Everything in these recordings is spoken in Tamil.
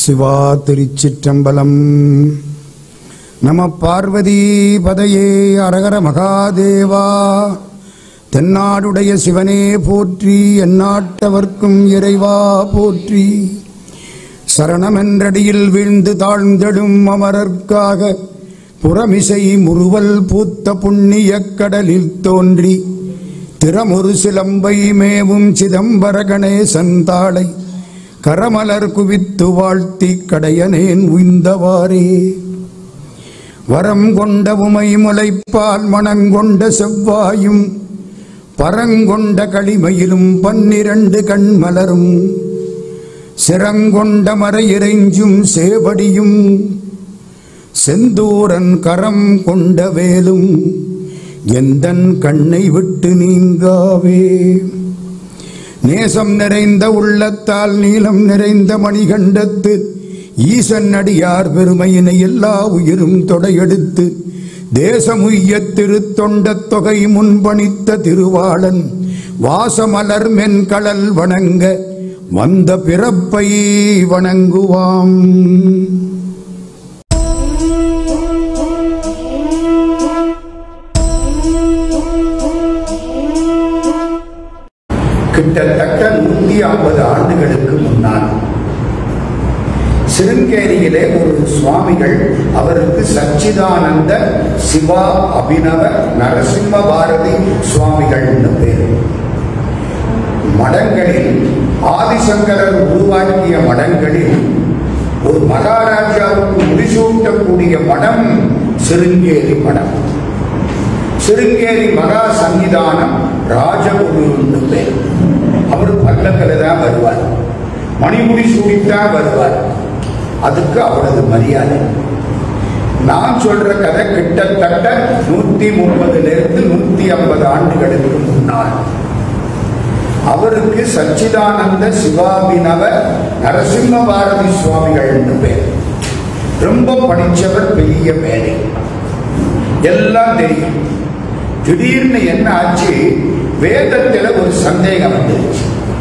சிவா திருச்சிற்றம்பலம் நம பார்வதி பதையே அரகர மகாதேவா தென்னாடுடைய சிவனே போற்றி எந்நாட்டவர்க்கும் இறைவா போற்றி சரணமென்றடியில் வீழ்ந்து தாழ்ந்தெடும் அமரர்க்காக புறமிசை முறுவல் பூத்த புண்ணியக் கடலில் தோன்றி திறமொரு சிலம்பை மேவும் சிதம்பர கணேசன் தாளை கரமலர் குவித்து வாழ்த்தி கடையனேன் உய்ந்தவாறே வரம் கொண்ட உமை முளைப்பால் மணங்கொண்ட செவ்வாயும் பரங்கொண்ட களிமையிலும் பன்னிரண்டு கண்மலரும் சிரங்கொண்ட மறையிறைஞ்சும் சேவடியும் செந்தூரன் கரம் கொண்ட வேலும் எந்தன் கண்ணை விட்டு நீங்காவே நேசம் நிறைந்த உள்ளத்தால் நீளம் நிறைந்த மணிகண்டத்து ஈசன் அடியார் பெருமையினை எல்லா உயிரும் தொடையெடுத்து தேசமுய்ய திருத்தொண்ட தொகை முன்பணித்த திருவாளன் வாசமலர் மென்கடல் வணங்க வந்த பிறப்பை வணங்குவாம் கிட்டத்தட்ட நூத்தி ஐம்பது ஆண்டுகளுக்கு முன்னால் சிருங்கேரியிலே ஒரு சுவாமிகள் அவருக்கு சச்சிதானந்த சிவா அபினவ நரசிம்ம பாரதி சுவாமிகள்னு பேர் மடங்களில் ஆதிசங்கரர் உருவாக்கிய மடங்களில் ஒரு மகாராஜாவுக்கு முடிசூட்டக்கூடிய மடம் சிருங்கேரி மடம் சிருங்கேரி மகா சன்னிதானம் ராஜகுருன்னு பேர் அவர் பல்லக்கில் தான் வருவார் மணிமுடி சூடித்தான் வருவார் அதுக்கு அவரது மரியாதை நான் சொல்ற கதை கிட்டத்தட்ட நூத்தி முப்பதுல இருந்து நூத்தி ஐம்பது ஆண்டுகளுக்கு முன்னால் அவருக்கு சச்சிதானந்த சிவாபினவ நரசிம்ம பாரதி சுவாமிகள்னு பேர் ரொம்ப படிச்சவர் பெரிய மேலை எல்லாம் தெரியும் திடீர்னு என்ன ஆச்சு வேதத்துல ஒரு சந்தேகம் வந்துருச்சு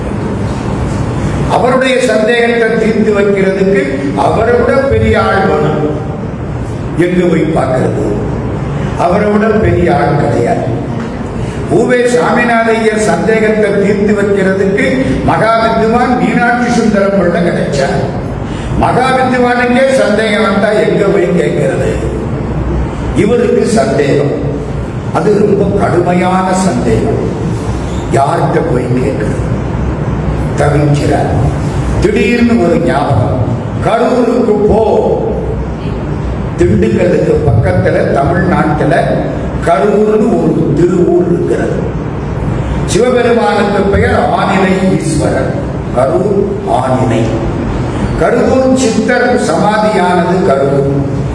அவருடைய சந்தேகத்தை தீர்த்து வைக்கிறதுக்கு அவரை விட பெரிய ஆள் வேணும் எங்க போய் பார்க்கிறது அவரை விட பெரிய ஆள் கிடையாது பூவே சாமிநாதையர் சந்தேகத்தை தீர்த்து வைக்கிறதுக்கு மகா வித்துவான் மீனாட்சி சுந்தரம் பிள்ளை கிடைச்சார் மகா வித்துவானுக்கே சந்தேகம் வந்தா எங்க போய் கேட்கிறது இவருக்கு சந்தேகம் அது ரொம்ப கடுமையான சந்தேகம் யார்கிட்ட போய் கேட்கிறது தவிக்கிறார் திடீர்னு ஒரு ஞாபகம் கரூருக்கு போ திண்டுக்கல்லுக்கு பக்கத்துல தமிழ்நாட்டுல கரூர்னு ஒரு திருவூர் இருக்கிறது சிவபெருமானுக்கு பெயர் ஆனிலை ஈஸ்வரர் கரூர் ஆனிலை கருவூர் சித்தர் சமாதியானது கரூர்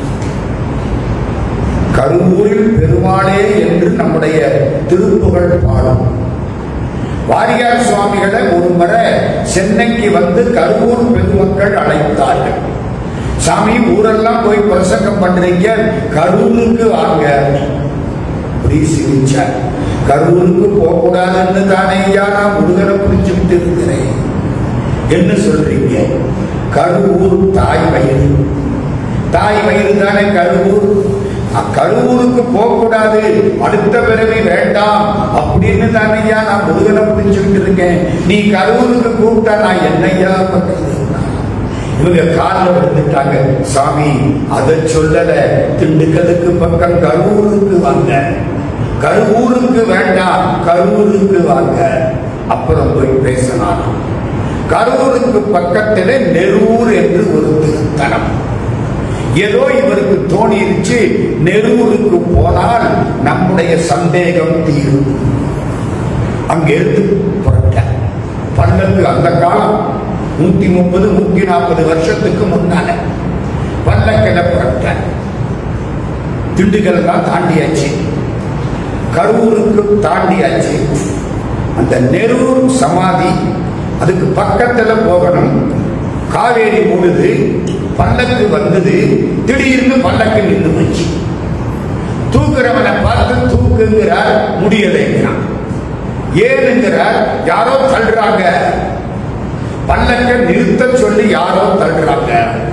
கருவூரில் பெருமாளே என்று நம்முடைய திருப்புகழ் பாடும் வாரியார் சுவாமிகளை ஒரு முறை சென்னைக்கு வந்து கருவூர் பெருமக்கள் அழைத்தார்கள் சாமி ஊரெல்லாம் போய் பிரசங்கம் பண்றீங்க கரூருக்கு வாங்க அப்படி சிரிச்சார் கரூருக்கு போக கூடாதுன்னு தானே ஐயா நான் முருகனை பிடிச்சுட்டு இருக்கிறேன் என்ன சொல்றீங்க கருவூர் தாய் வயிறு தாய் வயிறு தானே கருவூர் கருவூருக்கு போக கூடாது அடுத்த பிறவி வேண்டாம் அப்படின்னு தானையா நான் முருகனை பிடிச்சுக்கிட்டு இருக்கேன் நீ கருவூருக்கு கூப்பிட்டா நான் என்னையா பண்றது இவங்க காலில் விழுந்துட்டாங்க சாமி அதை சொல்லல திண்டுக்கலுக்கு பக்கம் கருவூருக்கு வாங்க கருவூருக்கு வேண்டாம் கருவூருக்கு வாங்க அப்புறம் போய் பேசினான் கரூருக்கு பக்கத்தில் நெரூர் என்று ஒரு திருத்தலம் ஏதோ இவருக்கு தோணிருச்சு நெரூருக்கு போனால் நம்முடைய சந்தேகம் தீரும் அங்கிருந்து புறட்ட பல்லக்கு அந்த காலம் நூத்தி முப்பது நூத்தி நாற்பது வருஷத்துக்கு முன்னால பல்லக்கில புறட்ட திண்டுக்கல் தான் தாண்டியாச்சு கரூருக்கு தாண்டியாச்சு அந்த நெரூர் சமாதி அதுக்கு பக்கத்துல போகணும் காவேரி மூடுது பல்லக்கு வந்தது திடீர்னு பல்லக்கு நின்று போச்சு தூக்குறவனை பார்த்து தூக்குங்கிறார் முடியலைங்கிறான் ஏனுங்கிறார் யாரோ தள்ளுறாங்க பல்லக்க நிறுத்த சொல்லி யாரோ தள்ளுறாங்க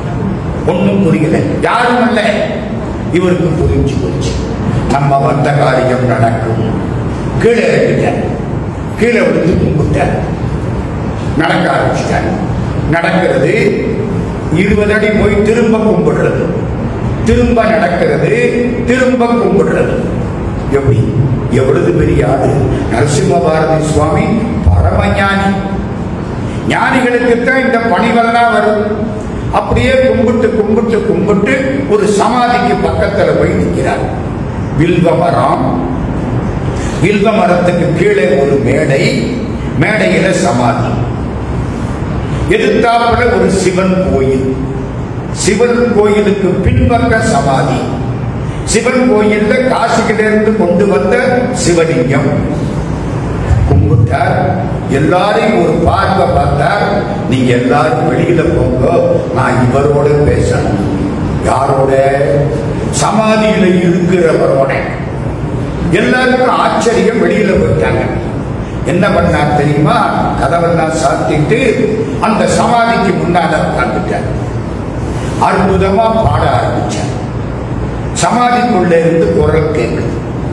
ஒண்ணும் புரியல யாரும் இல்ல இவருக்கு புரிஞ்சு போச்சு நம்ம வந்த காரியம் நடக்கும் கீழே இறங்கிட்டார் கீழே விழுந்து கும்பிட்டார் நடக்க ஆரம்பிச்சிட்டார் நடக்கிறது இருபது அடி போய் திரும்ப கும்பிடுறது திரும்ப நடக்கிறது திரும்ப கும்பிடுறது எப்படி எவ்வளவு பெரிய ஆடு நரசிம்ம பாரதி சுவாமி பரமஞானி ஞானிகளுக்குத்தான் இந்த பணிவெல்லாம் வரும் அப்படியே கும்பிட்டு கும்பிட்டு கும்பிட்டு ஒரு சமாதிக்கு பக்கத்துல போய் நிற்கிறார் வில்வ மரம் வில்வ மரத்துக்கு கீழே ஒரு மேடை மேடையில சமாதி எதிர்த்தாப்புல ஒரு சிவன் கோயில் சிவன் கோயிலுக்கு பின்பக்க சமாதி சிவன் கோயில்ல காசியிலிருந்து கொண்டு வந்த சிவலிங்கம் கும்பிட்டார் எல்லாரையும் ஒரு பார்வை பார்த்தார் நீங்க எல்லாரும் வெளியில போங்க நான் இவரோட பேசணும் யாரோட சமாதியில இருக்கிறவரோட எல்லாருக்கும் ஆச்சரியம் வெளியில போயிட்டாங்க என்ன பண்ணார் தெரியுமா கதவெல்லாம் சாத்திட்டு அந்த சமாதிக்கு முன்னால உட்கார்ந்துட்டார் அற்புதமா பாட ஆரம்பிச்சார் சமாதிக்குள்ள இருந்து குரல் கேட்குது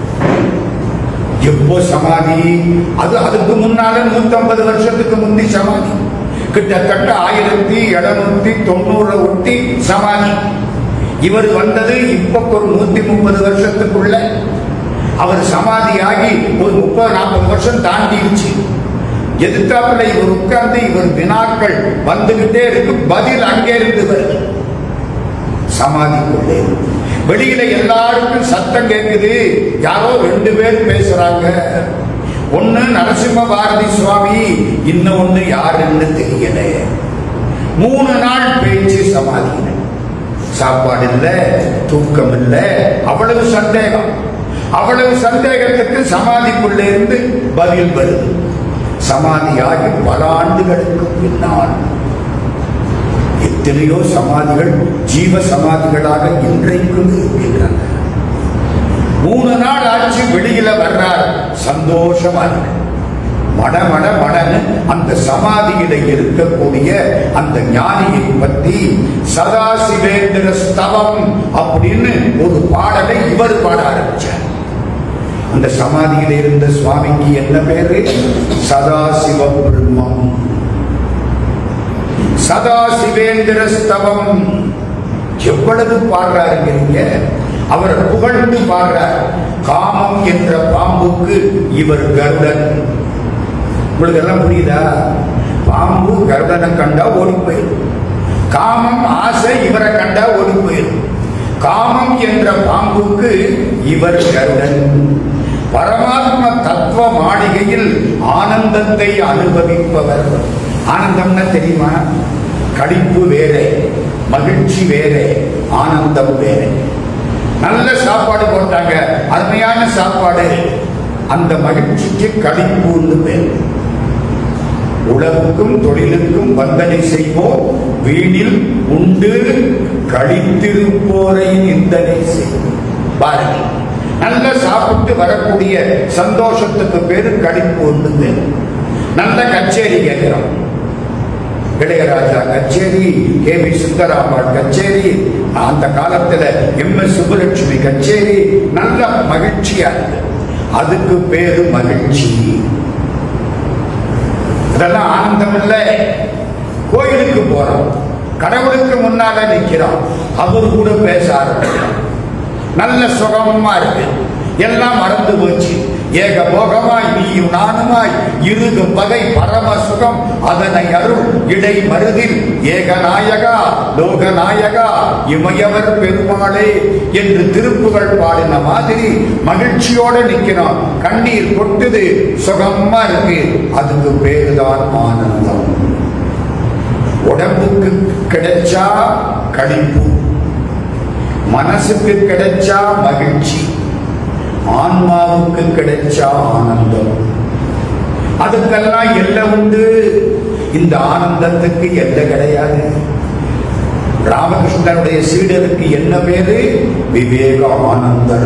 எப்போ சமாதி அது அதுக்கு முன்னால நூத்தம்பது வருஷத்துக்கு முந்தி சமாதி கிட்டத்தட்ட ஆயிரத்தி எழுநூத்தி தொண்ணூறு ஒட்டி சமாதி இவர் வந்தது இப்ப ஒரு நூத்தி முப்பது வருஷத்துக்குள்ள அவர் சமாதியாகி ஒரு முப்பது நாற்பது வருஷம் தாண்டிடுச்சு எதிர்த்தாப்புல இவர் உட்கார்ந்து இவர் வினாக்கள் வந்துகிட்டே இருக்கு பதில் அங்கே இருந்து வருது சமாதிக்குள்ளே வெளியில எல்லாருக்கும் சத்தம் கேட்குது யாரோ ரெண்டு பேர் பேசுறாங்க ஒண்ணு நரசிம்ம பாரதி சுவாமி இன்னும் ஒண்ணு யாருன்னு தெரியல மூணு நாள் பேச்சு சமாதியில சாப்பாடு இல்ல தூக்கம் இல்ல அவ்வளவு சந்தேகம் அவ்வளவு சந்தேகத்துக்கு சமாதிக்குள்ளே இருந்து பதில் வருது சமாதியாகி பல ஆண்டுகளுக்கு பின்னால் எத்தனையோ சமாதிகள் ஜீவ சமாதிகளாக இன்றைக்கும் இருக்கின்றன மூணு நாள் ஆட்சி வெளியில வர்றார் சந்தோஷமா இருக்கு மட மட மடன்னு அந்த சமாதியில இருக்கக்கூடிய அந்த ஞானியை பத்தி சதாசிவேந்திர ஸ்தவம் அப்படின்னு ஒரு பாடலை இவர் பாட ஆரம்பிச்சார் அந்த சமாதியில இருந்த சுவாமிக்கு என்ன பேரு சதாசிவ பிரம்மம் சதா சிவேந்திர ஸ்தவம் எவ்வளவு பாடுறாருங்கிறீங்க அவரை புகழ்ந்து பாடுறார் காமம் என்ற பாம்புக்கு இவர் கருடன் உங்களுக்கு எல்லாம் புரியுதா பாம்பு கருடனை கண்டா ஓடி போயிடும் காமம் ஆசை இவரை கண்டா ஓடி போயிடும் காமம் என்ற பாம்புக்கு இவர் கருடன் பரமாத்ம தத்துவ மாளிகையில் ஆனந்தத்தை அனுபவிப்பவர் ஆனந்தம்னா தெரியுமா கடிப்பு வேறே மகிழ்ச்சி வேறே ஆனந்தம் வேறே நல்ல சாப்பாடு போட்டாங்க அருமையான சாப்பாடு அந்த மகிழ்ச்சிக்கு கடிப்புன்னு பேர் உழவுக்கும் தொழிலுக்கும் வந்தனை செய்வோம் வீணில் உண்டு கழித்திருப்போரை நிந்தனை செய்வோம் பாருங்க நல்ல சாப்பிட்டு வரக்கூடிய சந்தோஷத்துக்கு பேரு கடிப்பு ஒன்று பேர் நல்ல கச்சேரி கேட்கிறோம் இளையராஜா கச்சேரி கே வி சுந்தராம்பாள் கச்சேரி அந்த காலத்துல எம் எஸ் சுப்புலட்சுமி கச்சேரி நல்ல மகிழ்ச்சியா இருக்கு அதுக்கு பேரு மகிழ்ச்சி இதெல்லாம் ஆனந்தம் இல்லை கோயிலுக்கு போறோம் கடவுளுக்கு முன்னால நிக்கிறோம் அவர் கூட பேச ஆரம்பிக்கிறோம் நல்ல சுகமா இருக்கு எல்லாம் மறந்து போச்சு ஏக போகமாய் நீயும் நானுமாய் இருகும் பகை பரம சுகம் அதனை அருள் இடை மருதில் ஏக நாயகா லோக நாயகா இமயவர் பெருமாளே என்று திருப்புகள் பாடின மாதிரி மகிழ்ச்சியோட நிக்கிறோம் கண்ணீர் கொட்டுது சுகமா இருக்கு அதுக்கு பேருதான் ஆனந்தம் உடம்புக்கு கிடைச்சா கழிப்பு மனசுக்கு கிடைச்சா மகிழ்ச்சி ஆன்மாவுக்கு கிடைச்சா ஆனந்தம் அதுக்கெல்லாம் எல்லை உண்டு இந்த ஆனந்தத்துக்கு எல்லை கிடையாது ராமகிருஷ்ணனுடைய சீடருக்கு என்ன பேரு விவேக ஆனந்தர்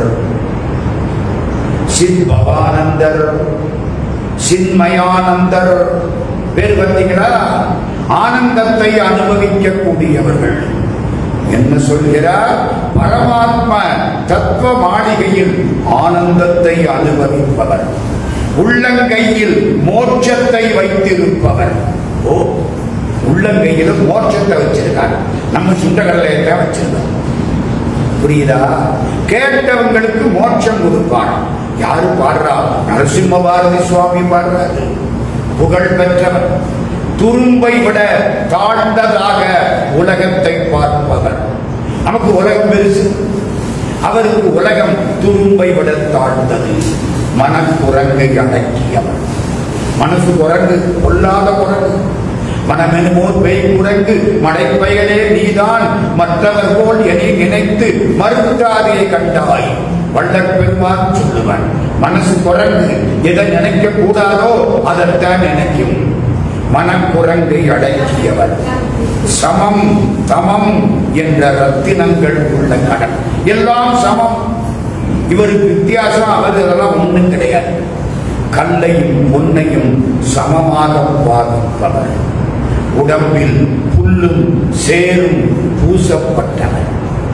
சித்பவானந்தர் சின்மயானந்தர் பேர் பார்த்தீங்களா ஆனந்தத்தை அனுபவிக்கக்கூடியவர்கள் என்ன சொல்கிறார் பரமாத்மா தத்துவ மாளிகையில் ஆனந்தத்தை அனுபவிப்பவர் உள்ளங்கையில் மோட்சத்தை வைத்திருப்பவர் ஓ உள்ளங்கையில மோட்சத்தை வச்சிருக்கார் நம்ம சுண்டகல்லையை தான் வச்சிருக்கோம் புரியுதா கேட்டவங்களுக்கு மோட்சம் கொடுப்பான் யாரு பாடுறா நரசிம்ம பாரதி சுவாமி பாடுறாரு புகழ் பெற்றவர் துரும்பை விட தாழ்ந்ததாக உலகத்தை பார்ப்பவர் நமக்கு உலகம் பெருசு அவருக்கு உலகம் துரும்பை விட தாழ்ந்தது மனக்குரங்கை அடக்கியவர் மனசு குரங்கு பொல்லாத குரங்கு மனமெனுமோ பெய் குரங்கு மடைப்பயலே நீதான் மற்றவர் போல் என நினைத்து மறுத்தாதே கண்டாய் வள்ளற் பெருமான் சொல்லுவன் மனசு குரங்கு எதை நினைக்க கூடாதோ அதைத்தான் நினைக்கும் மனக்குரங்கை அடக்கியவர் சமம் தமம் என்ற ரத்தினங்கள் உள்ள கடன் எல்லாம் சமம் இவருக்கு வித்தியாசம் அவர் இதெல்லாம் ஒண்ணும் கிடையாது கல்லையும் பொன்னையும் சமமாக பாதிப்பவர் உடம்பில் புல்லும் சேரும் பூசப்பட்டவர்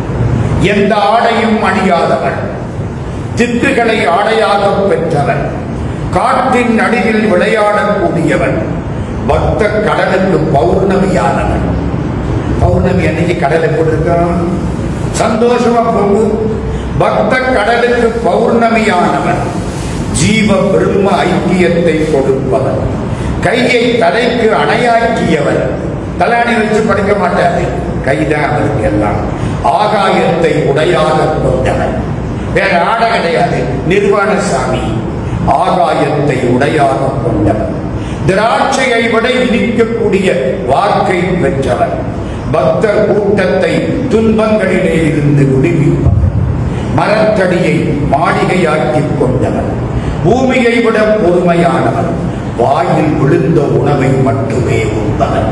எந்த ஆடையும் அணியாதவர் திட்டுகளை ஆடையாக பெற்றவர் காட்டின் நடுவில் விளையாடக்கூடியவன் பக்த கடலுக்கு பௌர்ணமியானவன் பௌர்ணமி அன்னைக்கு கடலை போட்டிருக்கான் சந்தோஷமா போகு பக்த கடலுக்கு பௌர்ணமியானவன் ஜீவ பிரம்ம ஐக்கியத்தை கொடுப்பவன் கையை தலைக்கு அணையாக்கியவர் தலாணி வச்சு படுக்க மாட்டாரு கைதான் அவருக்கு எல்லாம் ஆகாயத்தை உடையாக கொண்டவன் வேற ஆட கிடையாது நிர்வாண சாமி ஆகாயத்தை உடையாக கொண்டவன் திராட்சையை விட இனிக்கக்கூடிய வாக்கை பெற்றவன் பக்தர் கூட்டத்தை துன்பங்களிலே இருந்து விடுவிப்பவன் மரத்தடியை மாளிகையாக்கிக் கொண்டவன் பூமியை விட பொறுமையானவன் வாயில் விழுந்த உணவை மட்டுமே உண்பவன்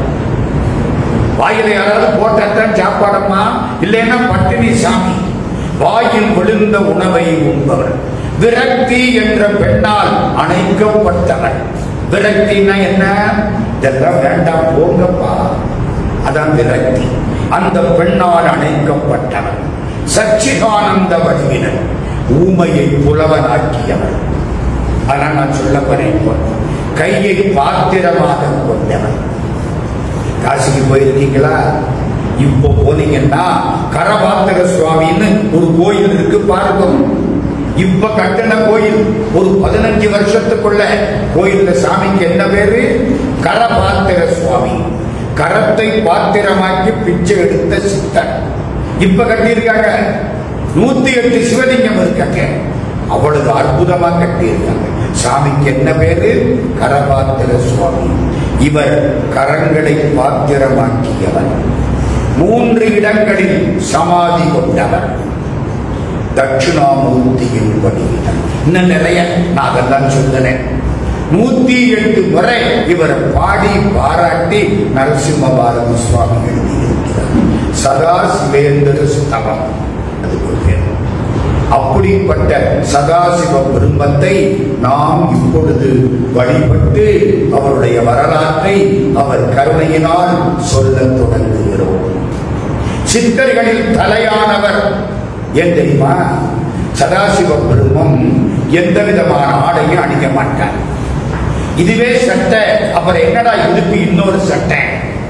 வாயில யாராவது போட்டாத்தான் சாப்பாடம்மா இல்லைன்னா பட்டினி சாமி வாயில் விழுந்த உணவை உண்பவன் விரக்தி என்ற பெண்ணால் அணைக்கப்பட்டவன் விரக்தினா என்ன இதெல்லாம் வேண்டாம் போங்கப்பா அதான் விரக்தி அந்த பெண்ணால் அணைக்கப்பட்டவன் சச்சிதானந்த வடிவினன் ஊமையை புலவனாக்கியவன் ஆனா நான் சொல்ல போறேன் இப்போ. கையை பாத்திரமாக கொண்டவன் காசிக்கு போயிருக்கீங்களா இப்போ போனீங்கன்னா கரபாத்திர சுவாமின்னு ஒரு கோயில் இருக்கு பார்க்கும் இப்ப கட்டின கோயில் ஒரு பதினஞ்சு வருஷத்துக்குள்ள கோயில்ல சாமிக்கு என்ன பேரு கரபாத்திர சுவாமி கரத்தை பாத்திரமாக்கி பிச்சை எடுத்த சித்தன் இப்ப கட்டியிருக்காங்க நூத்தி எட்டு சிவலிங்கம் இருக்காங்க அவ்வளவு அற்புதமா கட்டியிருக்காங்க சாமிக்கு என்ன பேரு கரபாத்திர சுவாமி இவர் கரங்களை பாத்திரமாக்கியவர் மூன்று இடங்களில் சமாதி கொண்டவர் தட்சிணாமூர்த்தியின் வடிவினர் இன்னும் நிறைய நான் அதெல்லாம் சொல்லுறேன் நூத்தி எட்டு முறை இவர் பாடி பாராட்டி நரசிம்ம பாரதி சுவாமி எழுதியிருக்கிறார் சதா சிவேந்திர ஸ்தவம் அதுக்கு பேர் அப்படிப்பட்ட சதாசிவ பெரும்பத்தை நாம் இப்பொழுது வழிபட்டு அவருடைய வரலாற்றை அவர் கருணையினால் சொல்லத் தொடங்குகிறோம் சித்தர்களில் தலையானவர் ஏன் தெரியுமா சதாசிவ பெருமம் எந்த விதமான ஆடையும் அணிய மாட்டார் இதுவே சட்டை அப்புறம் என்னடா இதுக்கு இன்னொரு சட்டை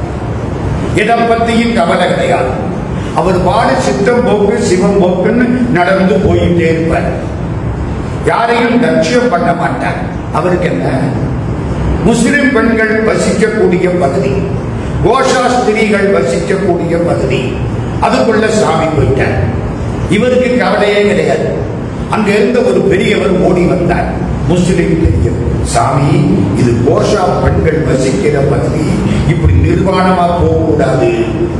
எதை பத்தியும் கவலை கிடையாது அவர் பாடு சித்தம் போக்கு சிவம் போக்குன்னு நடந்து போயிட்டே இருப்பார் யாரையும் லட்சியம் பண்ண மாட்டார் அவருக்கு என்ன முஸ்லிம் பெண்கள் வசிக்கக்கூடிய பகுதி கோஷா ஸ்திரீகள் வசிக்கக்கூடிய பகுதி அதுக்குள்ள சாமி போயிட்டார் இவருக்கு கவலையே கிடையாது அங்க இருந்த ஒரு பெரியவர் ஓடி வந்தார் முஸ்லிம் பெரியவர் சாமி இது கோஷா பெண்கள் வசிக்கிற பகுதி இப்படி நிர்வாணமா போக கூடாது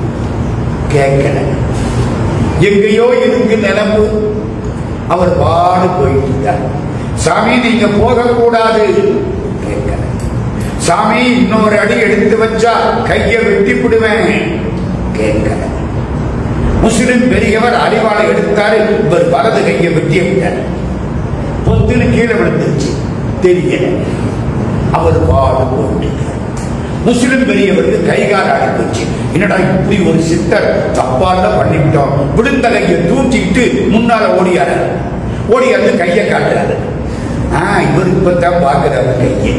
கேட்கல எங்கேயோ இருக்கு நிலப்பு அவர் பாடு போயிட்டு இருக்கார் சாமி நீங்க போகக்கூடாது கேட்கல சாமி இன்னொரு அடி எடுத்து வச்சா கையை வெட்டி விடுவேன் கேட்கல முஸ்லிம் பெரியவர் அறிவாளை எடுத்தாரு இவர் வலது கையை வெட்டி விட்டார் பொத்துன்னு கீழே விழுந்துருச்சு தெரியல அவர் பாடு போட்டு முஸ்லிம் பெரியவருக்கு கைகால அடிப்போச்சு என்னடா இப்படி ஒரு சித்தர் தப்பால பண்ணிவிட்டோம் விழுந்த கையை தூக்கிட்டு முன்னால ஓடியாரு ஓடியாந்து கையை காட்டுறாரு ஆ இவர் இப்பதான் பாக்குறாரு கையை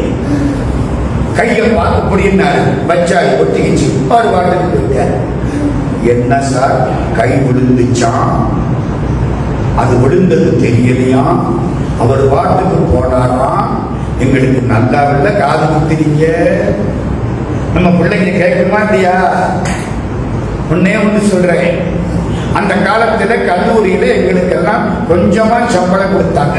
கையை பார்க்க முடியினாரு வச்சா ஒட்டிக்கிச்சு அவர் பாட்டுக்கு போயிட்டார் என்ன சார் கை விழுந்துச்சான் அது விழுந்தது தெரியலையா அவர் பாட்டுக்கு போனாராம் எங்களுக்கு நல்லா இல்ல காது குத்திரீங்க நம்ம பிள்ளைங்க கேட்குமா இல்லையா ஒன்னே ஒண்ணு சொல்றேன் அந்த காலத்துல கல்லூரியில எங்களுக்கெல்லாம் கொஞ்சமா சம்பளம் கொடுத்தாங்க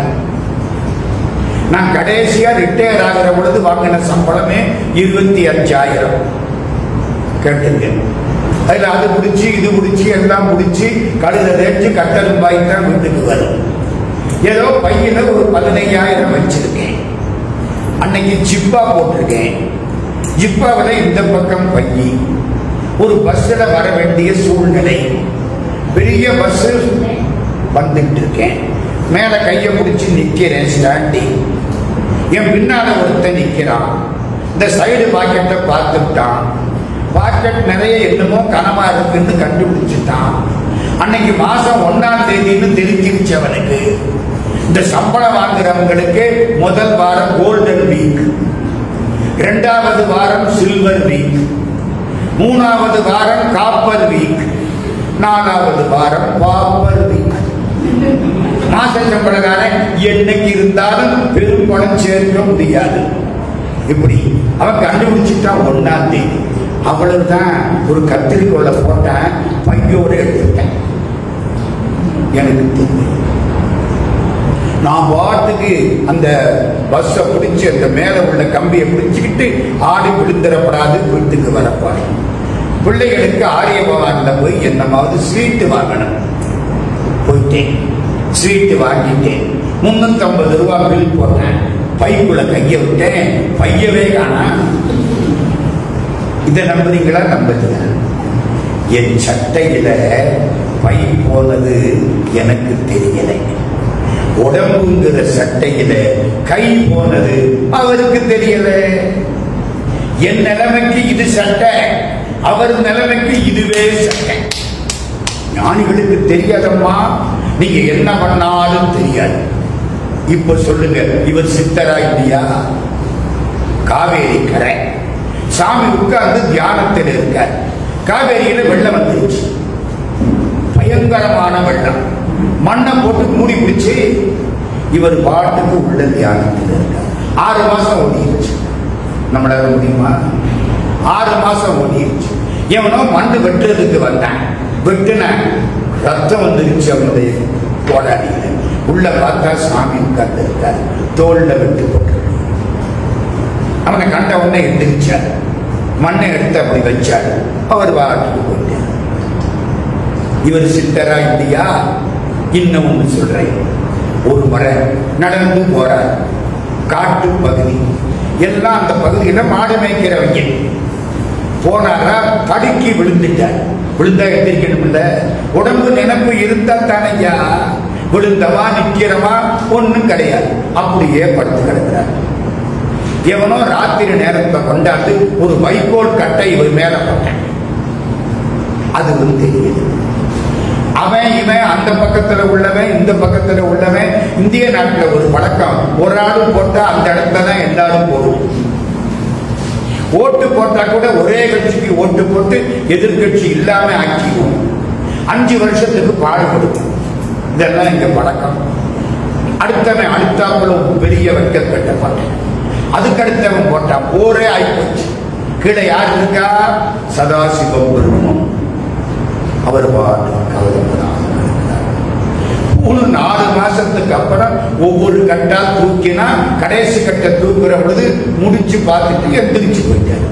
நான் கடைசியா ரிட்டையர் ஆகிற பொழுது வாங்கின சம்பளமே இருபத்தி அஞ்சாயிரம் கேட்டுங்க அதுல அது முடிச்சு இது முடிச்சு எல்லாம் முடிச்சு கழுத தேய்ச்சி கட்டலும் பாய் தான் வீட்டுக்கு வரும் ஏதோ பையில ஒரு பதினையாயிரம் வச்சிருக்கேன் அன்னைக்கு ஜிப்பா போட்டிருக்கேன் ஜிப்பாவில் இந்த பக்கம் பையி ஒரு பஸ்ல வர வேண்டிய சூழ்நிலை பெரிய பஸ் வந்துட்டு இருக்கேன் மேல கைய பிடிச்சு நிக்கிறேன் ஸ்டாண்டிங் என் பின்னால ஒருத்தன் நிக்கிறான் இந்த சைடு பாக்கெட்டை பார்த்துட்டான் பாக்கெட் நிறைய என்னமோ கனமா இருக்குன்னு கண்டுபிடிச்சிட்டான் அன்னைக்கு மாசம் ஒன்னாம் தேதின்னு தெரிஞ்சிருச்சு அவனுக்கு இந்த சம்பளம் வாங்குறவங்களுக்கு முதல் வாரம் கோல்டன் வீக் இரண்டாவது வாரம் சில்வர் வீக் மூணாவது வாரம் காப்பர் வீக் நாலாவது வாரம் பாப்பர் வீக் மாச சம்பளக்காரன் என்னைக்கு இருந்தாலும் பெரும் பணம் சேர்க்க முடியாது இப்படி அவன் கண்டுபிடிச்சிட்டான் ஒன்னாம் தேதி அவ்வளவுதான் ஒரு கத்திரிக்கோளை போட்டேன் பையோடு எடுத்துட்டேன் எனக்கு தெரியும் நான் பாட்டுக்கு அந்த பஸ்ஸை பிடிச்சி அந்த மேல உள்ள கம்பியை பிடிச்சுக்கிட்டு ஆடி விழுந்துடப்படாது வீட்டுக்கு வரப்பாரு பிள்ளைகளுக்கு ஆரிய பவான்ல போய் என்னமாவது ஸ்வீட்டு வாங்கணும் போயிட்டேன் ஸ்வீட்டு வாங்கிட்டேன் முன்னூத்தி ஐம்பது ரூபாய் பில் போட்டேன் பைக்குள்ள கைய விட்டேன் பையவே காணா இதை நம்புறீங்களா நம்புறீங்க என் சட்டையில பை போனது எனக்கு தெரியலை உடம்புங்கிற சட்டையில கை போனது அவருக்கு தெரியல என் நிலைமைக்கு இது சட்டை அவர் நிலைமைக்கு இதுவே சட்டை ஞானிகளுக்கு தெரியாதம்மா நீங்க என்ன பண்ணாலும் தெரியாது இப்ப சொல்லுங்க இவர் சித்தரா இல்லையா காவேரி கரை சாமி உட்கார்ந்து தியானத்தில் இருக்கார் காவேரியில வெள்ளம் வந்துருச்சு பயங்கரமான வெள்ளம் மண்ணை போட்டு மூடி பிடிச்சு இவர் பாட்டுக்கு உள்ள தியானத்தில் இருக்கார் ஆறு மாசம் ஓடிருச்சு நம்மளால முடியுமா ஆறு மாசம் ஓடிருச்சு எவனோ மண்ணு வெட்டுறதுக்கு வந்தான் வெட்டுன ரத்தம் வந்துருச்சு அவனுடைய போடாடியில உள்ள பார்த்தா சாமி உட்கார்ந்து இருக்கார் தோல்ல வெட்டு போட்டு அவனை கண்ட உடனே எந்திரிச்சார் மண்ணை எடுத்து அப்படி வச்சார் அவர் வாட்டுக்கு போயிட்டார் இவர் சித்தரா இல்லையா இன்னும் ஒண்ணு சொல்றேன் ஒரு முறை நடந்து போறார் காட்டு பகுதி எல்லாம் அந்த பகுதியில மாடு மேய்க்கிறவங்க போனாரா தடுக்கி விழுந்துட்டார் விழுந்தா எந்திரிக்கணும் இல்ல உடம்பு நினைப்பு இருந்தா தானையா விழுந்தவா நிக்கிறவா ஒண்ணும் கிடையாது அப்படியே படுத்து கிடக்கிறார் எவனோ ராத்திரி நேரத்தை கொண்டாந்து ஒரு வைக்கோல் கட்டை இவர் மேல போட்டேன் அதுவும் தெரியுது அவன் இவன் அந்த பக்கத்துல உள்ளவன் இந்த பக்கத்துல உள்ளவன் இந்திய நாட்டுல ஒரு பழக்கம் ஒரு ஆளு போட்டா அந்த இடத்துல தான் எல்லாரும் போடும் ஓட்டு போட்டா கூட ஒரே கட்சிக்கு ஓட்டு போட்டு எதிர்கட்சி இல்லாம ஆக்கிடுவோம் அஞ்சு வருஷத்துக்கு பாடுபடும் இதெல்லாம் இங்க பழக்கம் அடுத்தவன் அடுத்தாப்புல பெரிய வைக்க கட்ட மாட்டேன் அதுக்கு அடுத்தவன் போட்டான் போரே ஆயிப்போச்சு கீழே யார் இருக்கா சதாசிவம் பெருமம் அவர் பாட்டு கவலைப்படாம இருக்கிறார். மூணு நாலு மாசத்துக்கு அப்புறம் ஒவ்வொரு கட்டா தூக்கினா கடைசி கட்ட தூக்குற பொழுது முடிச்சு பார்த்துட்டு எந்திரிச்சு போயிட்டார்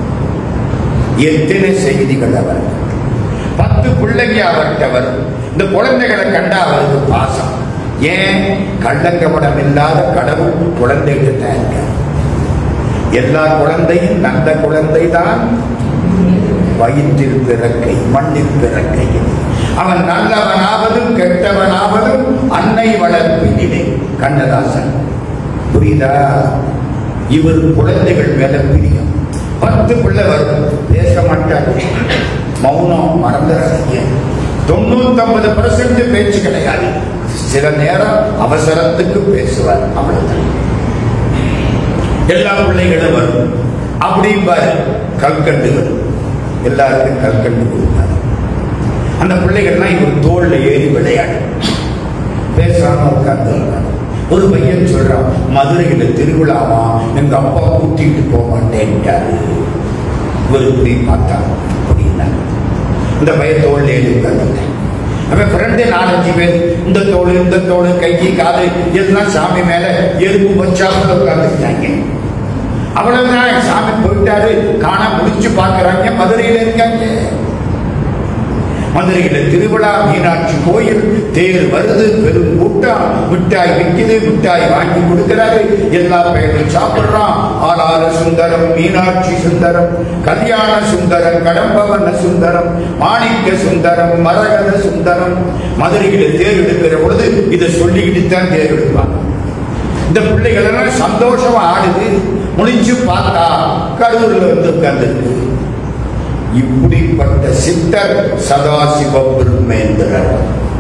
எத்தனை செய்திகள் அவருக்கு பத்து பிள்ளைங்க அவர்கிட்ட வரும் இந்த குழந்தைகளை கண்டா அவருக்கு பாசம் ஏன் கள்ளங்கபடம் இல்லாத கடவுள் குழந்தைகிட்ட இருக்கார் எல்லா குழந்தையும் நல்ல குழந்தை தான் வயிற்றில் பிறக்கை மண்ணில் பிறக்கை அவன் நல்லவனாவதும் கெட்டவனாவதும் அன்னை வளர்ப்பினிலே கண்ணதாசன் புரியுதா இவர் குழந்தைகள் மேல பிரியம் பத்து பிள்ளை வரும் பேச மாட்டாரு மௌனம் மறந்துடாதீங்க தொண்ணூத்தொன்பது பர்சன்ட் பேச்சு கிடையாது சில நேரம் அவசரத்துக்கு பேசுவார் அவ்வளவுதான் எல்லா பிள்ளைகளும் வரும் அப்படிம்பாரு கல்கண்டு வரும் எல்லாருக்கும் கல்கண்டு கொடுப்பாரு அந்த பிள்ளைகள்லாம் இவர் தோல்ல ஏறி விளையாடும் பேசாம உட்கார்ந்து ஒரு பையன் சொல்றான் மதுரையில திருவிழாவா எங்க அப்பா கூட்டிட்டு போக மாட்டேன்ட்டாரு இவர் இப்படி பார்த்தா அப்படின்னா இந்த பையன் தோல்ல ஏறி உட்கார்ந்துட்டேன் அவன் ஃப்ரெண்டு நாலஞ்சு பேர் இந்த தோடு இந்த தோடு கை காது எல்லாம் சாமி மேல எறும்பு வச்சாமல் உட்கார்ந்துட்டாங்க அவ்வளவுதான் சாமி போயிட்டாரு காண முடிச்சு பார்க்கறாங்க மதுரையில இருக்காங்க மதுரையில திருவிழா மீனாட்சி கோயில் தேர் வருது பெரும் கூட்டம் மிட்டாய் விற்குது மிட்டாய் வாங்கி கொடுக்கிறாரு எல்லா பேரும் சாப்பிடுறான் ஆளார சுந்தரம் மீனாட்சி சுந்தரம் கல்யாண சுந்தரம் கடம்பவன சுந்தரம் மாணிக்க சுந்தரம் மரகத சுந்தரம் மதுரையில தேர் எடுக்கிற பொழுது இதை சொல்லிக்கிட்டு தான் தேர் எடுப்பாங்க இந்த பிள்ளைகள் எல்லாம் சந்தோஷமா ஆடுது முடிஞ்சு பார்த்தா கரூர்ல வந்து உட்கார்ந்துருக்கு இப்படிப்பட்ட சித்தர் சதாசிவ பிரம்மேந்திரர்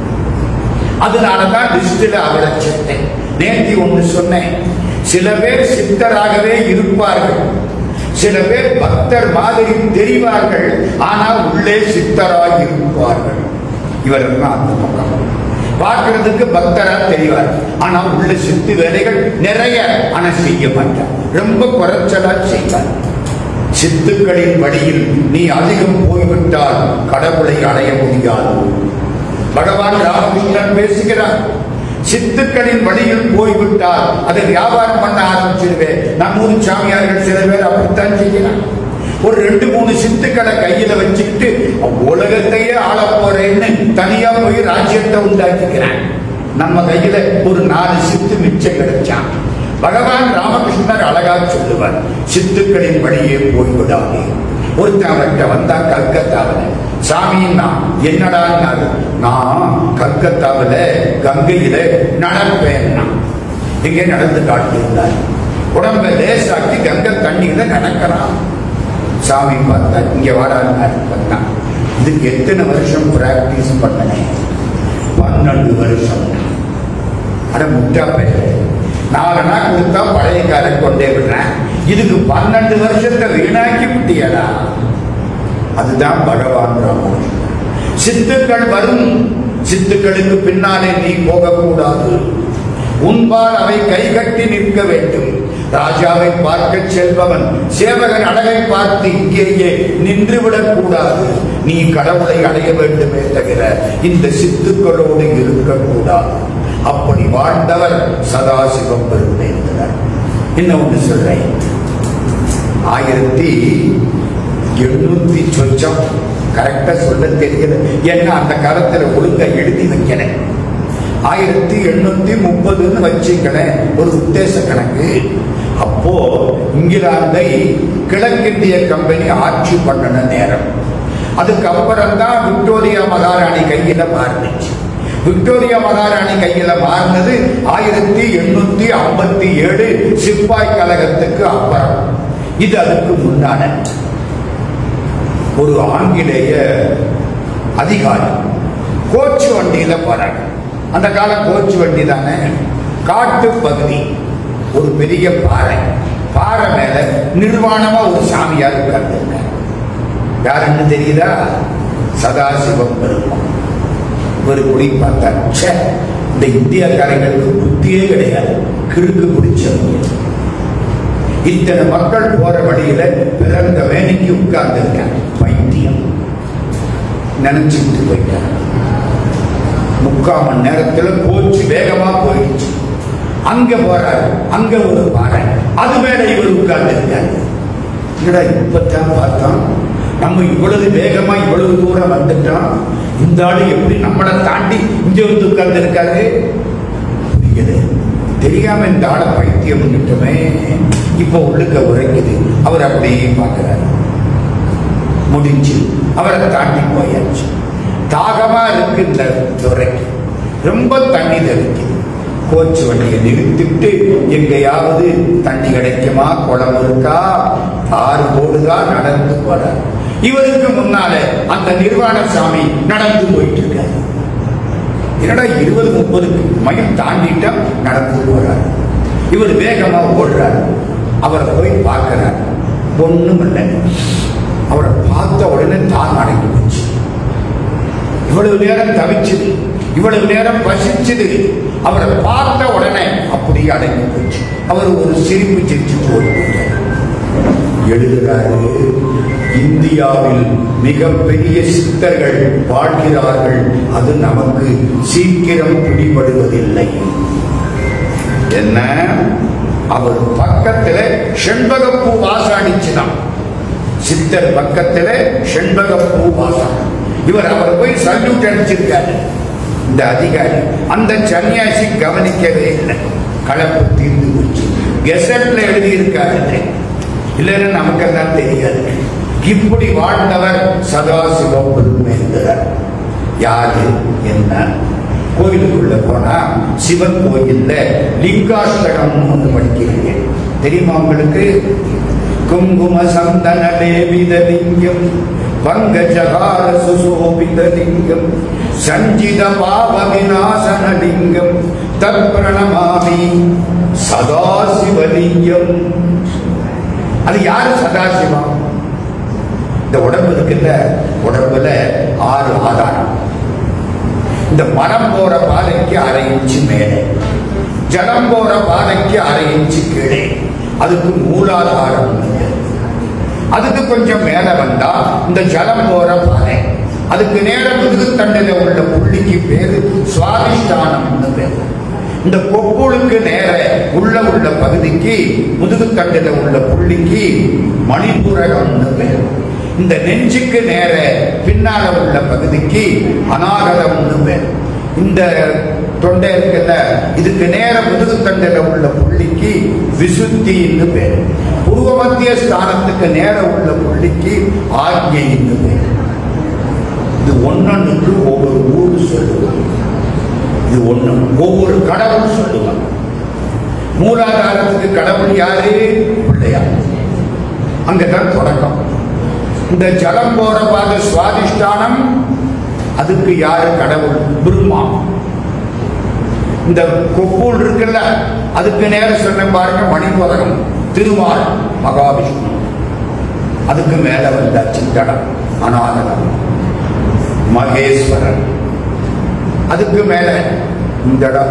அதனாலதான் லிஸ்டில் அவரை சேர்த்தேன் நேத்தி ஒன்று சொன்னேன் சில பேர் சித்தராகவே இருப்பார்கள் சில பேர் பக்தர் மாதிரி தெரிவார்கள் ஆனால் உள்ளே சித்தராக இருப்பார்கள் இவரெல்லாம் அந்த பக்கம் பார்க்கிறதுக்கு பக்தரா தெரிவார் ஆனா உள்ள சித்து வேலைகள் நிறைய ஆனா செய்ய மாட்டார் ரொம்ப குறைச்சலா செய்வார் சித்துக்களின் வழியில் நீ அதிகம் போய்விட்டால் கடவுளை அடைய முடியாது பகவான் ராமகிருஷ்ணன் பேசுகிறார் சித்துக்களின் வழியில் போய்விட்டால் அதை வியாபாரம் பண்ண ஆரம்பிச்சிருவேன் நம்ம ஊர் சாமியார்கள் சில பேர் அப்படித்தான் செய்கிறார் ஒரு ரெண்டு மூணு சித்துக்களை கையில வச்சுக்கிட்டு உலகத்தையே ஆள போறேன்னு தனியா போய் ராஜ்யத்தை உண்டாக்கிக்கிறான் நம்ம கையில ஒரு நாலு சித்து மிச்சம் கிடைச்சான் பகவான் ராமகிருஷ்ணர் அழகா சொல்லுவார் சித்துக்களின் வழியே போய்விடாதே ஒருத்தன் அவர்கிட்ட வந்தா கல்கத்தாவில சாமின்னா என்னடா நான் கல்கத்தாவில கங்கையில நடப்பேன்னா இங்கே நடந்து காட்டியிருந்தார் உடம்ப லேசாக்கி கங்கை தண்ணியில நடக்கிறான் சாமி பார்த்தா இங்க வாடான்னு பார்த்தா இதுக்கு எத்தனை வருஷம் பிராக்டிஸ் பண்ணனேன் பன்னெண்டு வருஷம் அட முட்டா பையன் நாலு நாள் கொடுத்தா பழைய காலம் கொண்டே விடுறேன் இதுக்கு பன்னெண்டு வருஷத்தை வீணாக்கி விட்டியடா அதுதான் பகவான் ராமகிருஷ்ணன் சித்துக்கள் வரும் சித்துக்களுக்கு பின்னாலே நீ போகக்கூடாது உன்பால் அவை கைகட்டி நிற்க வேண்டும் ராஜாவை பார்க்க செல்பவன் சேவகன் அழகை பார்த்து இங்கேயே நின்றுவிடக் கூடாது நீ கடவுளை அடைய வேண்டுமே தவிர இந்த சித்துக்களோடு இருக்கக்கூடாது அப்படி வாழ்ந்தவர் சதாசிவம் பெருமேந்திரர் இன்னும் ஒன்று சொல்றேன் ஆயிரத்தி எண்ணூத்தி சொச்சம் கரெக்டா சொல்ல தெரியல ஏன்னா அந்த காலத்துல ஒழுங்கா எழுதி வைக்கிறேன் ஆயிரத்தி எண்ணூத்தி முப்பதுன்னு வச்சுக்கிறேன் ஒரு உத்தேச கணக்கு அப்போ இங்கிலாந்தை கிழக்கிந்திய கம்பெனி ஆட்சி பண்ணின நேரம் அதுக்கப்புறம் தான் விக்டோரியா மகாராணி கையில மாறுனுச்சு விக்டோரியா மகாராணி கையில மாறினது ஆயிரத்தி எண்ணூத்தி ஐம்பத்தி ஏழு சிப்பாய் கழகத்துக்கு அப்புறம் இது அதுக்கு முன்னான ஒரு ஆங்கிலேய அதிகாரி கோச்சு வண்டியில போறாங்க அந்த காலம் கோச்சு வண்டி தானே காட்டு பகுதி ஒரு பெரிய பாறை பாறை மேல நிர்வாணமா ஒரு சாமியார் உட்கார்ந்துருக்கார் யாருன்னு தெரியுதா சதாசிவம் பெருமாள் ஒரு குடி பார்த்தா ச்சே இந்த இந்தியக்காரங்களுக்கு புத்தியே கிடையாது கிறுக்கு பிடிச்சவங்க இத்தனை மக்கள் போற வழியில பிறந்த வேலைக்கு உட்கார்ந்து இருக்காங்க பைத்தியம் நினைச்சுட்டு போயிட்டாங்க முக்கால் மணி நேரத்துல கோச்சு வேகமா போயிடுச்சு அங்க போறாரு அங்க ஒரு பாறை அது மேல இவர் உட்கார்ந்து இருக்காரு என்னடா இப்பதான் பார்த்தோம் நம்ம இவ்வளவு வேகமா இவ்வளவு தூரம் வந்துட்டோம் இந்த ஆளு எப்படி நம்மளை தாண்டி இங்க வந்து உட்கார்ந்து இருக்காரு புரியல தெரியாம இந்த ஆளை பைத்தியம் பண்ணிட்டோமே இப்போ உள்ளுக்க உரைக்குது அவர் அப்படியே பார்க்கிறாரு முடிஞ்சு அவரை தாண்டி போயாச்சு தாகமா இருக்கு இந்த துறைக்கு ரொம்ப தண்ணி தெரிக்குது கோச்சு வண்டியை நிறுத்திட்டு எங்கேயாவது தண்ணி கிடைக்குமா குளம் இருக்கா ஆறு போடுதா நடந்து போறார் இவருக்கு முன்னால அந்த நிர்வாண சாமி நடந்து போயிட்டு இருக்காரு என்னடா இருபது முப்பதுக்கு மைல் தாண்டிட்டா நடந்து போறார் இவர் வேகமா ஓடுறார் அவரை போய் பார்க்கிறார் ஒண்ணும் இல்லை அவரை பார்த்த உடனே தான் அடங்கி போச்சு இவ்வளவு நேரம் தவிச்சது இவ்வளவு நேரம் பசிச்சது அவரை பார்த்த உடனே அப்படியே அடங்கி போச்சு அவர் ஒரு சிரிப்பு சிரிச்சு போய்விட்டார் எழுதுகிறாரு இந்தியாவில் மிகப்பெரிய சித்தர்கள் வாழ்கிறார்கள் அது நமக்கு சீக்கிரம் பிடிபடுவதில்லை என்ன அவர் பக்கத்துல செண்பகப்பூ வாசம் அடிச்சுதான் சித்தர் பக்கத்துல செண்பகப்பூ வாசம் இவர் அவர் போய் சல்யூட் அடிச்சிருக்காரு இந்த அதிகாரி அந்த சன்னியாசி கவனிக்கவே இல்லை கலப்பு தீர்ந்து போச்சு கெசட்ல எழுதி இருக்காரு இல்லைன்னு நமக்கெல்லாம் தெரியாது இப்படி வாழ்ந்தவர் சதாசிவம் பெருமேந்திரர் யாரு என்ன கோயிலுக்குள்ள போனா சிவன் கோயில்ல லிங்காஷ்டகம் ஒன்று படிக்கிறீங்க தெரியுமா உங்களுக்கு குங்கும சந்தன லேவித லிங்கம் பங்கஜகார சுசோபித லிங்கம் சஞ்சித பாவ விநாசன லிங்கம் தற்பிரணமாமி சதாசிவலிங்கம் அது யாரு சதாசிவம் இந்த உடம்பு இருக்குல்ல உடம்புல ஆறு ஆதாரம் இந்த மரம் போற பாதைக்கு அரை இன்ச்சு மேலே ஜலம் போற பாதைக்கு அரை இன்ச்சு கீழே அதுக்கு மூலாதாரம் இல்லை. அதுக்கு கொஞ்சம் மேல வந்தா இந்த ஜலம் போற பாதை அதுக்கு நேரம் முதுகுத்தண்டில உள்ள புள்ளிக்கு பேரு சுவாதிஷ்டானம்னு பேரு இந்த கொப்புளுக்கு நேர உள்ள உள்ள பகுதிக்கு முதுகுத்தண்டில உள்ள புள்ளிக்கு மணிபுரகம்னு பேரு இந்த நெஞ்சுக்கு நேர பின்னால உள்ள பகுதிக்கு அநாகதம்னு பேரு இந்த தொண்டை இருக்குல்ல இதுக்கு நேர முதுகுத்தண்டில உள்ள புள்ளிக்கு விசுத்தின்னு பேரு பூர்வ மத்திய ஸ்தானத்துக்கு நேர உள்ள புள்ளிக்கு ஆக்ஞைன்னு பேரு இது ஒன்னொன்னுக்கு ஒவ்வொரு ஊர் சொல்லுவாங்க இது ஒண்ணு ஒவ்வொரு கடவுள் சொல்லுவாங்க மூலாதாரத்துக்கு கடவுள் யாரு பிள்ளையார் அங்கதான் தொடக்கம் இந்த ஜலம் போற பாத சுவாதிஷ்டானம் அதுக்கு யாரு கடவுள் பிரம்மா இந்த கொப்பூல் இருக்குல்ல அதுக்கு நேரம் சொன்ன பாருங்க மணிபோதகம் திருமால் மகாவிஷ்ணு அதுக்கு மேல வந்த சிந்தடம் அநாதகம் மகேஸ்வரன் அதுக்கு மேல இந்த இடம்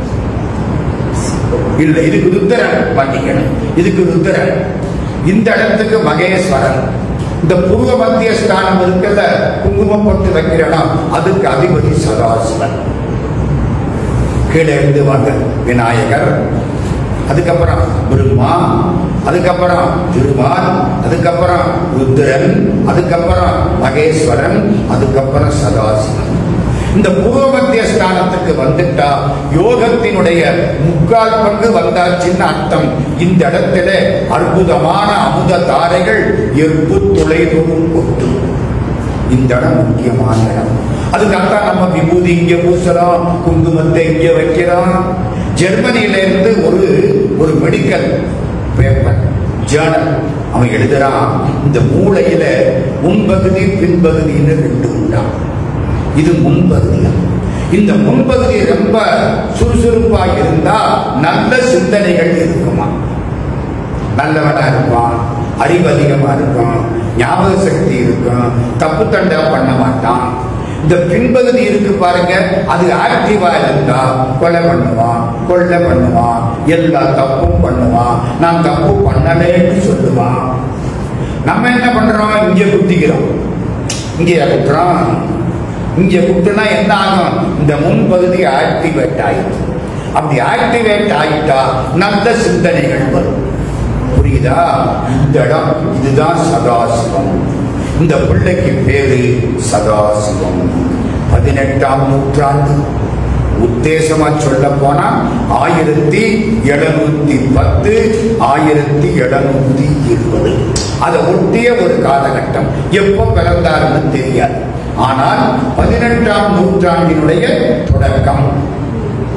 இல்ல இதுக்கு ருத்திரன் பண்ணிக்கணும் இதுக்கு ருத்திரன் இந்த இடத்துக்கு மகேஸ்வரன் இந்த பூர்வ மத்திய ஸ்தானம் இருக்குல்ல குங்குமம் போட்டு வைக்கிறனா அதுக்கு அதிபதி சதாசிவன் கீழே இருந்து வாங்க விநாயகர் அதுக்கப்புறம் பிரம்மா அதுக்கப்புறம் திருமால் அதுக்கப்புறம் ருத்ரன் அதுக்கப்புறம் மகேஸ்வரன் அதுக்கப்புறம் சதாசிவன் இந்த பூர்வ மத்திய ஸ்தானத்துக்கு வந்துட்டா யோகத்தினுடைய முக்கால் பங்கு வந்தாச்சுன்னு அர்த்தம் இந்த இடத்துல அற்புதமான அமுத தாரைகள் எற்பு துளைதோறும் கொட்டும் இந்த இடம் முக்கியமான இடம் அதுக்காகத்தான் நம்ம விபூதி இங்க பூசலாம் குங்குமத்தை இங்க வைக்கிறோம் ஜெர்மனியில இருந்து ஒரு ஒரு மெடிக்கல் பேப்பர் ஜேர்னல் அவன் எழுதுறான் இந்த மூளையில முன்பகுதி பின்பகுதின்னு ரெண்டு உண்டான் இது முன்பகுதி இந்த முன்பகுதி ரொம்ப சுறுசுறுப்பா இருந்தா நல்ல சிந்தனைகள் இருக்குமா நல்லவனா இருப்பான் அறிவு அதிகமா இருக்கும் ஞாபக சக்தி இருக்கும் தப்பு தண்டா பண்ண மாட்டான் இந்த பின்பகுதி இருக்கு பாருங்க அது ஆக்டிவா இருந்தா கொலை பண்ணுவான் கொள்ளை பண்ணுவான் எல்லா தப்பும் பண்ணுவான் நான் தப்பு பண்ணலேன்னு சொல்லுவான் நம்ம என்ன பண்றோம் இங்க குத்திக்கிறோம் இங்கே குத்துறோம் இங்க குத்துனா என்ன ஆகும் இந்த முன்பகுதி ஆக்டிவேட் ஆயிடும் அப்படி ஆக்டிவேட் ஆயிட்டா நல்ல சிந்தனைகள் வரும் புரியுதா இந்த இடம் இதுதான் சதாசிவம் இந்த பிள்ளைக்கு பேரு சதாசிவம் பதினெட்டாம் நூற்றாண்டு உத்தேசமா சொல்ல போனா ஆயிரத்தி எழுநூத்தி பத்து ஆயிரத்தி எழுநூத்தி இருபது அதை ஒட்டிய ஒரு காலகட்டம் எப்போ பிறந்தாருன்னு தெரியாது ஆனால் பதினெட்டாம் நூற்றாண்டினுடைய தொடக்கம்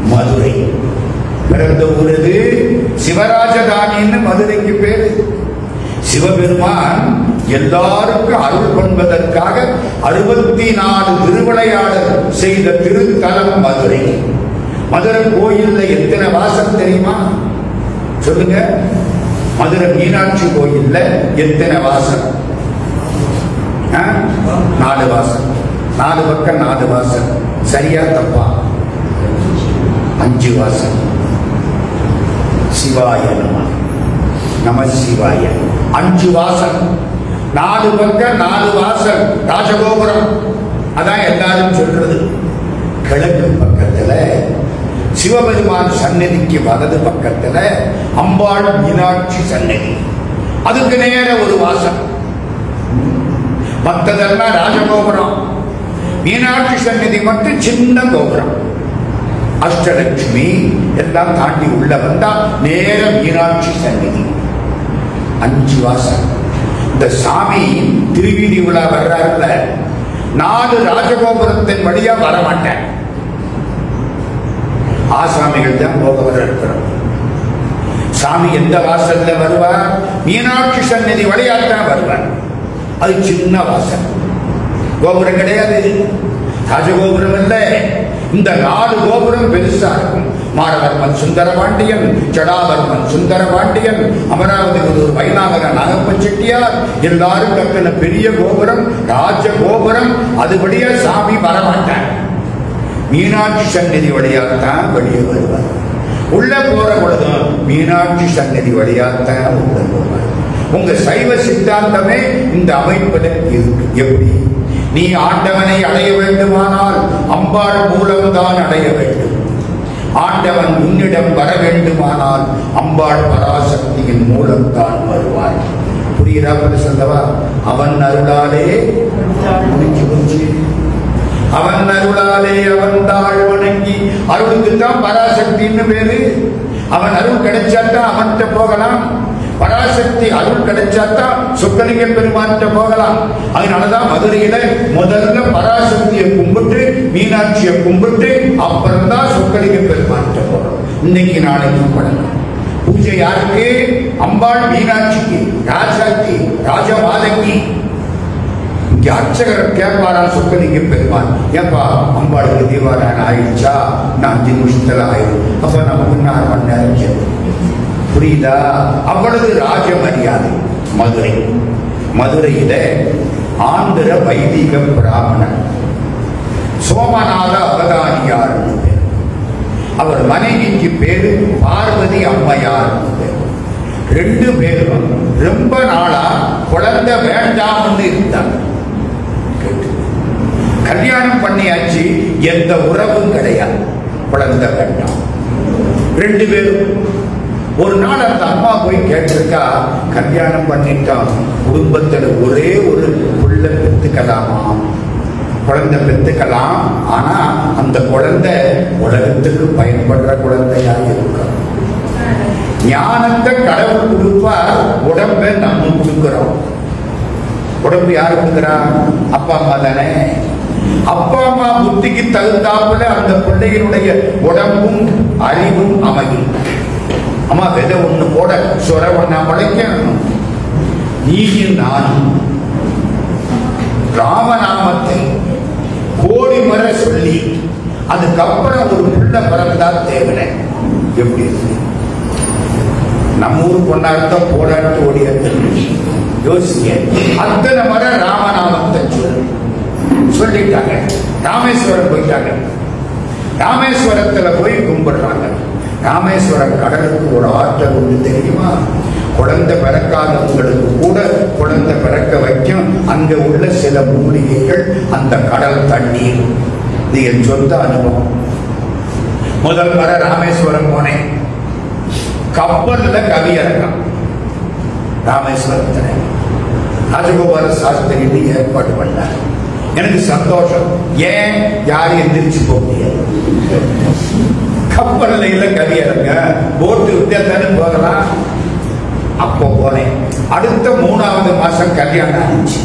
மதுரை பிறந்த ஊரது சிவராஜதானின்னு மதுரைக்கு பேரு சிவபெருமான் எல்லாருக்கும் அருள் கொள்வதற்காக அறுபத்தி நாலு திருவிளையாடல் செய்த திருத்தலம் மதுரை மதுரை கோயில்ல எத்தனை வாசல் தெரியுமா சொல்லுங்க மதுரை மீனாட்சி கோயில்ல எத்தனை வாசல் ஆ? நாலு வாசல் நாலு பக்கம் நாலு வாசல் சரியா தப்பா அஞ்சு வாசல் சிவாய நம நம சிவாய அஞ்சு வாசல் நாலு பக்கம் நாலு வாசல் ராஜகோபுரம் அதான் எல்லாரும் சொல்றது கிழக்கு பக்கத்துல சிவபெருமான் சன்னதிக்கு வலது பக்கத்துல அம்பாள் மீனாட்சி சன்னதி அதுக்கு நேர ஒரு வாசல் மற்றதெல்லாம் ராஜகோபுரம் மீனாட்சி சன்னதி மட்டும் சின்ன கோபுரம் அஷ்டலட்சுமி எல்லாம் தாண்டி உள்ள வந்தா நேர மீனாட்சி சந்நிதி அஞ்சு வாசல் இந்த சாமி திருவீதி விழா வர்றாருல நாலு ராஜகோபுரத்தின் வழியா வர மாட்டேன் ஆசாமிகள் தான் போக வர இருக்கிறோம் சாமி எந்த வாசல்ல வருவார் மீனாட்சி சந்நிதி வழியாத்தான் வருவார் அது சின்ன வாசல் கோபுரம் கிடையாது ராஜகோபுரம் இல்ல இந்த நாலு கோபுரம் பெருசா இருக்கும் மாரவர்மன் சுந்தரபாண்டியன் ஜடாவர்மன் சுந்தரபாண்டியன் அமராவதி ஒரு வைநாகர நாகப்ப செட்டியார் எல்லாரும் கட்டின பெரிய கோபுரம் ராஜ கோபுரம் அதுபடியா சாமி வரமாட்டார் மீனாட்சி சந்நிதி வழியாத்தான் வெளியே வருவார் உள்ள போற பொழுதும் மீனாட்சி சந்நிதி வழியாத்தான் உள்ள போவார் உங்க சைவ சித்தாந்தமே இந்த அமைப்புல இருக்கு எப்படி நீ ஆண்டவனை அடைய வேண்டுமானால் அம்பாள் மூலம்தான் அடைய வேண்டும் ஆண்டவன் உன்னிடம் வர வேண்டுமானால் அம்பாள் பராசக்தியின் மூலம்தான் வருவார் புரியுதா சொல்லவா அவன் அருளாலே முடிஞ்சு போச்சு அவன் அருளாலே அவன் தாழ் வணங்கி அருளுக்கு தான் பராசக்தின்னு பேரு அவன் அருள் கிடைச்சாத்தான் அவன்கிட்ட போகலாம் பராசக்தி அருள் கிடைச்சாத்தான் சொக்கலிங்க பெருமான்கிட்ட போகலாம் அதனாலதான் மதுரையில முதல்ல பராசக்தியை கும்பிட்டு மீனாட்சியை கும்பிட்டு அப்புறம் தான் சொக்கலிங்க பெருமான்கிட்ட போகணும் இன்னைக்கு நாளைக்கு பழக்கம் பூஜை யாருக்கு அம்பாள் மீனாட்சிக்கு ராஜாக்கு ராஜமாதங்கி இங்க அர்ச்சகர் கேட்பாரா சொக்கலிங்க பெருமான் ஏப்பா அம்பாளுக்கு தீபாராயணம் ஆயிடுச்சா நான் அஞ்சு நிமிஷத்துல ஆயிடும் அப்ப நம்ம முன்னாறு மணி நேரம் கேட்போம் புரியுதா அவ்வளவு ராஜ மரியாதை மதுரை மதுரையில ஆந்திர வைதிக பிராமணன் சோமநாத அவதானியார் அவர் மனைவிக்கு பேரு பார்வதி அம்மையார் ரெண்டு பேரும் ரொம்ப நாளா குழந்தை வேண்டாம்னு இருந்தாங்க கல்யாணம் பண்ணியாச்சு எந்த உறவும் கிடையாது குழந்தை வேண்டாம் ரெண்டு பேரும் ஒரு நாள் அந்த அம்மா போய் கேட்டிருக்கா கல்யாணம் பண்ணிட்டான் குடும்பத்துல ஒரே ஒரு புள்ள பெத்துக்கலாமா குழந்தை பெத்துக்கலாம் ஆனா அந்த குழந்தை உலகத்துக்கு பயன்படுற குழந்தையா இருக்கணும் ஞானத்தை கடவுள் கொடுப்பார் உடம்ப நம்ம கொடுக்கிறோம் உடம்பு யாரு கொடுக்குறா அப்பா அம்மா தானே அப்பா அம்மா புத்திக்கு தகுந்தாப்புல அந்த பிள்ளைகளுடைய உடம்பும் அறிவும் அமையும் அம்மா விதை ஒண்ணு போட சொர ஒண்ணா படைக்கணும் நீயும் நானும் ராமநாமத்தை கோடி முறை சொல்லி அதுக்கப்புறம் ஒரு புள்ள பிறந்தா தேவனை எப்படி இருக்கு நம்ம ஊர் பொண்ணாடுத்த போராட்டு ஓடியாட்டு யோசிக்க அத்தனை முறை ராமநாமத்தை சொல்லு சொல்லிட்டாங்க ராமேஸ்வரம் போயிட்டாங்க ராமேஸ்வரத்துல போய் கும்பிடுறாங்க ராமேஸ்வரம் கடலுக்கு ஒரு ஆற்றல் ஒன்று தெரியுமா குழந்தை பிறக்காதவங்களுக்கு கூட குழந்தை பிறக்க வைக்கும் அங்க உள்ள சில மூலிகைகள் அந்த கடல் தண்ணீர் இது என் சொந்த அனுபவம் முதல் வர ராமேஸ்வரம் போனேன் கப்பல்ல கவியரங்கம் ராமேஸ்வரத்துல ராஜகோபால சாஸ்திரின்னு ஏற்பாடு பண்ணார் எனக்கு சந்தோஷம் ஏன் யாரும் எந்திரிச்சு போக முடியாது கப்பல்ல இல்ல கவியரங்க போட்டு வித்தியாசம் போகலாம் அப்போ போனேன் அடுத்த மூணாவது மாசம் கல்யாணம் ஆச்சு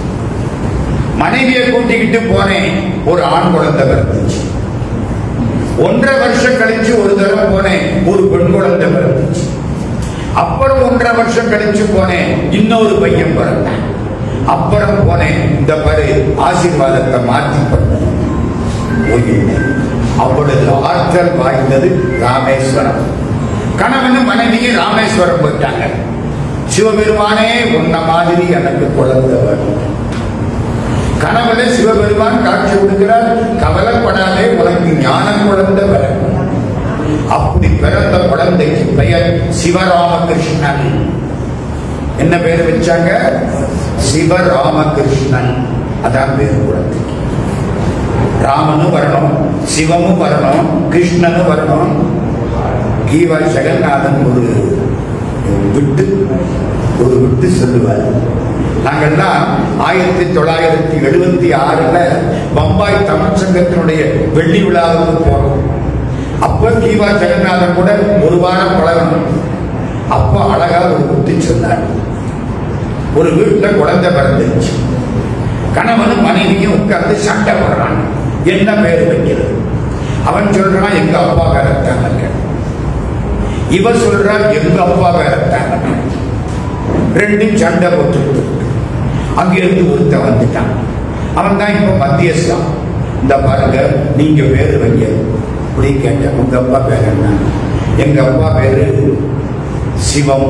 மனைவியை கூட்டிக்கிட்டு போனேன் ஒரு ஆண் குழந்தை பிறந்துச்சு ஒன்றரை வருஷம் கழிச்சு ஒரு தடவை போனேன் ஒரு பெண் குழந்தை பிறந்துச்சு அப்புறம் ஒன்றரை வருஷம் கழிச்சு போனேன் இன்னொரு பையன் பிறந்தான் அப்புறம் போனேன் இந்த பாரு ஆசீர்வாதத்தை மாற்றி பண்ணேன் போயிருந்தேன் அவ்வளவு ஆற்றல் வாய்ந்தது ராமேஸ்வரம் கணவனும் மனைவியும் ராமேஸ்வரம் போயிட்டாங்க சிவபெருமானே உன்ன மாதிரி எனக்கு குழந்தை வேணும் கனவுல சிவபெருமான் காட்சி கொடுக்கிறார் கவலைப்படாதே உனக்கு ஞான குழந்தை பிறக்கும் அப்படி பிறந்த குழந்தைக்கு பெயர் சிவராமகிருஷ்ணன் என்ன பேர் வச்சாங்க சிவராமகிருஷ்ணன் அதான் பேர் குழந்தைக்கு ராமனும் வரணும் சிவமும் வரணும் கிருஷ்ணனும் வரணும் கீவா ஜெகநாதன் ஒரு விட்டு ஒரு விட்டு சொல்லுவார் நாங்கள்லாம் ஆயிரத்தி தொள்ளாயிரத்தி எழுபத்தி ஆறுல பம்பாய் தமிழ் சங்கத்தினுடைய வெள்ளி விழாவுக்கு போனோம் அப்ப கீவா ஜெகநாதன் கூட ஒரு வாரம் பழகணும் அப்போ அழகா ஒரு புத்தி சொன்னார் ஒரு வீட்டுல குழந்தை பிறந்துருச்சு கணவனும் மனைவியும் உட்கார்ந்து சண்டை போடுறான் என்ன பேர் வைக்கிறது அவன் சொல்றான் எங்க அப்பா பேரத்தாங்க இவ சொல்றா எங்க அப்பா பேரத்தாங்க ரெண்டும் சண்டை போட்டு அங்கிருந்து ஒருத்த வந்துட்டான் அவன் தான் இப்ப மத்தியஸ்தான் இந்த பாருங்க நீங்க பேரு வைங்க அப்படி கேட்டேன் உங்க அப்பா பேர் என்ன எங்க அப்பா பேரு சிவம்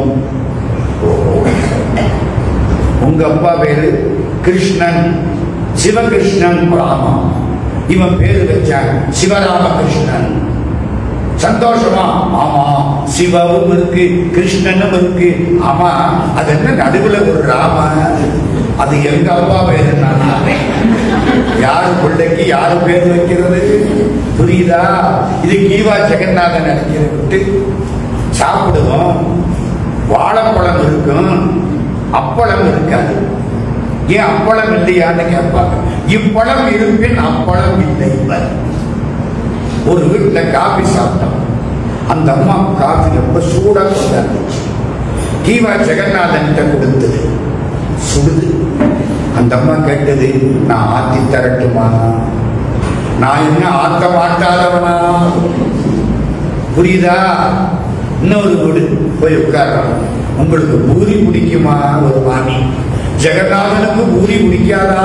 உங்க அப்பா பேரு கிருஷ்ணன் சிவகிருஷ்ணன் ராமா இவன் பேரு வச்சான் சிவராமகிருஷ்ணன் சந்தோஷமா ஆமா சிவவும் இருக்கு கிருஷ்ணனும் இருக்கு ஆமா அது என்ன நடுவுல ஒரு ராம அது எங்க அப்பா பேரு நான் யாரு பிள்ளைக்கு யாரு பேர் வைக்கிறது புரியுதா இது கீவா ஜெகநாதன் நினைக்கிற விட்டு சாப்பிடுவோம் வாழைப்பழம் இருக்கும் அப்பளம் இருக்காது ஏன் அப்பளம் இல்லையான்னு கேட்பாங்க இப்பழம் இருப்பின் அப்பளம் இல்லை ஒரு வீட்டுல காபி சாப்பிட்டோம் அந்த அம்மா காபி ரொம்ப சூடா கொண்டாந்துச்சு கீவா ஜெகநாதன் கொடுத்தது சுடுது அந்த அம்மா கேட்டது நான் ஆத்தி தரட்டுமா நான் என்ன ஆத்த மாட்டாதவனா புரியுதா இன்னொரு வீடு போய் உட்கார்றான் உங்களுக்கு பூரி பிடிக்குமா ஒரு மாமி ஜெகநாதனுக்கு பூரி பிடிக்காதா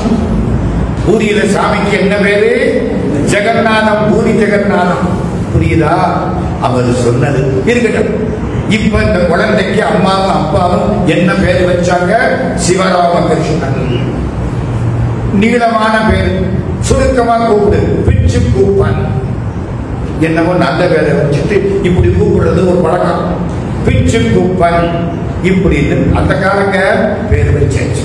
பூரியில சாமிக்கு என்ன பேரு ஜெகநாதம் பூரி ஜெகநாதம் புரியுதா அவர் சொன்னது இருக்கட்டும் இப்ப இந்த குழந்தைக்கு அம்மாவும் அப்பாவும் என்ன பேர் வச்சாங்க சிவராமகிருஷ்ணன் நீளமான பேர் சுருக்கமா கூப்பிடு பிச்சு கூப்பன் என்னமோ நல்ல பேரை வச்சுட்டு இப்படி கூப்பிடுறது ஒரு பழக்கம் பிச்சு கூப்பன் இப்படின்னு அந்த காலங்க பேர் வச்சாச்சு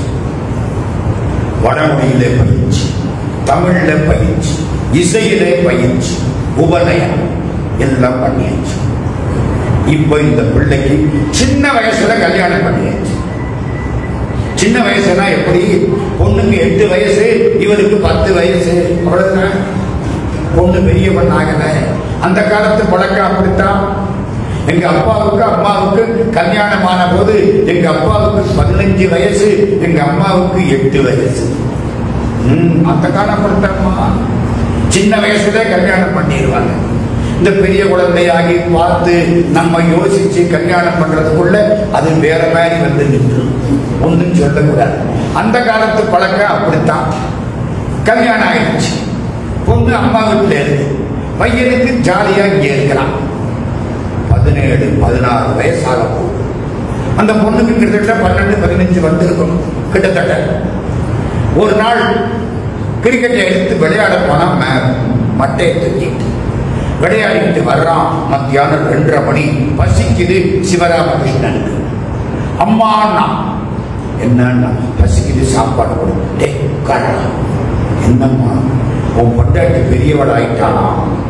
வடமொழியிலே பயிற்சி தமிழ்ல பயிற்சி இசையிலே பயிற்சி உபநயம் எல்லாம் பண்ணியாச்சு இப்ப இந்த பிள்ளைக்கு சின்ன வயசுல கல்யாணம் பண்ணியாச்சு சின்ன வயசுனா எப்படி பொண்ணுக்கு எட்டு வயசு இவருக்கு பத்து வயசு அவ்வளவுதான் பொண்ணு பெரிய பொண்ணாகல அந்த காலத்து பழக்கம் அப்படித்தான் எங்க அப்பாவுக்கு அம்மாவுக்கு கல்யாணம் ஆன போது எங்க அப்பாவுக்கு பதினஞ்சு வயசு எங்க அம்மாவுக்கு எட்டு வயசு ம், அந்த காலம் அப்படித்தாம்மா சின்ன வயசுல கல்யாணம் பண்ணிடுவாங்க இந்த பெரிய குழந்தையாகி பார்த்து நம்ம யோசிச்சு கல்யாணம் பண்றதுக்குள்ள அது வேற மாதிரி வந்து நின்று ஒன்றும் சொல்லக்கூடாது அந்த காலத்து பழக்கம் அப்படித்தான் கல்யாணம் ஆயிடுச்சு பொண்ணு அம்மா வீட்டுல இருக்கு பையனுக்கு ஜாலியா இங்க இருக்கிறான் பதினேழு பதினாறு வயசாக போகுது அந்த பொண்ணுக்கு கிட்டத்தட்ட பன்னெண்டு பதினஞ்சு வந்திருக்கும் கிட்டத்தட்ட ஒரு நாள் கிரிக்கெட்டை எடுத்து விளையாட போனா மே- மட்டையை தூக்கிட்டு விளையாடிட்டு வர்றான் மத்தியானம் ரெண்டரை மணி பசிக்குது சிவராமகிருஷ்ணனுக்கு அம்மாண்ணா என்னன்னா பசிக்குது சாப்பாடு கொடு டேய் உட்காரடா என்னம்மா உன் பொண்டாட்டி பெரியவள் ஆயிட்டானா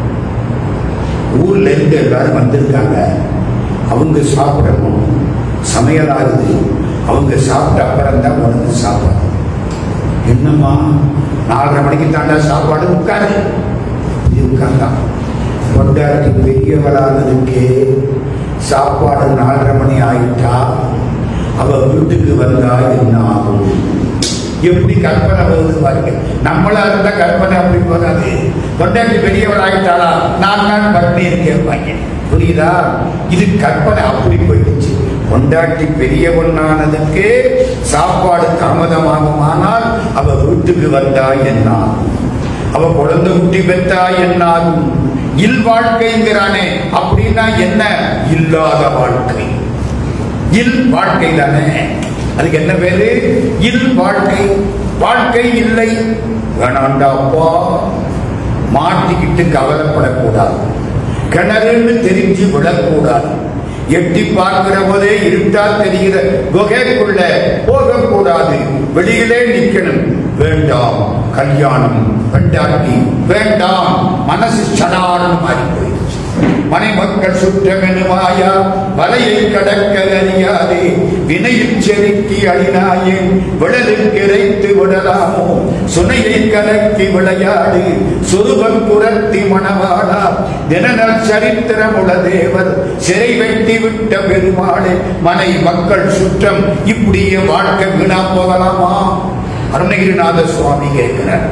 ஊர்ல இருந்து எல்லாரும் வந்திருக்காங்க அவங்க சாப்பிடணும் சமையல் ஆகுது அவங்க சாப்பிட்ட அப்புறம் தான் உனக்கு சாப்பாடு என்னம்மா நாலரை மணிக்கு தாண்டா சாப்பாடு உட்காரு இது உட்கார்ந்தான் பொண்டாட்டி பெரியவளானதுக்கு சாப்பாடு நாலரை மணி ஆயிட்டா அவ வீட்டுக்கு வந்தா என்ன ஆகும் எப்படி கற்பனை வருது பாருங்க நம்மளா இருந்தா கற்பனை அப்படி வராது கொண்டாட்டி பெரியவள் ஆகிட்டாளா நான் நான் பட்னி இருக்கேன் புரியுதா இது கற்பனை அப்படி போயிடுச்சு கொண்டாட்டி பெரியவனானதுக்கு சாப்பாடு தாமதமாகுமானால் அவ வீட்டுக்கு வந்தா என்ன அவ குழந்தை குட்டி பெற்றா என்ன ஆகும் இல் வாழ்க்கைங்கிறானே அப்படின்னா என்ன இல்லாத வாழ்க்கை இல் வாழ்க்கை தானே அதுக்கு என்ன பேரு இல் வாழ்க்கை வாழ்க்கை இல்லை வேணாண்டா அப்பா மாட்டிக்கிட்டு கவலைப்படக்கூடாது கிணறுன்னு தெரிஞ்சு விடக்கூடாது எட்டி பார்க்கிற போதே இருட்டா தெரிகிற குகைக்குள்ள போகக்கூடாது வெளியிலே நிக்கணும் வேண்டாம் கல்யாணம் பெண்டாட்டி வேண்டாம் மனசு சடான்னு மாறி போயிடுச்சு மனை மக்கள் சுற்றமெனுமாயா வலையை கடக்க அறியாதே வினையில் செருக்கி அழினாயே விடலில் கிடைத்து விடலாமோ சுனையை கலக்கி விளையாடு சுருவம் புரத்தி மணவாடா தினநல் சரித்திரமுள்ள தேவர் சிறை வெட்டி விட்ட பெருமாளே மனை மக்கள் சுற்றம் இப்படியே வாழ்க்கை வீணா போகலாமா அருணகிரிநாத சுவாமி கேட்கிறார்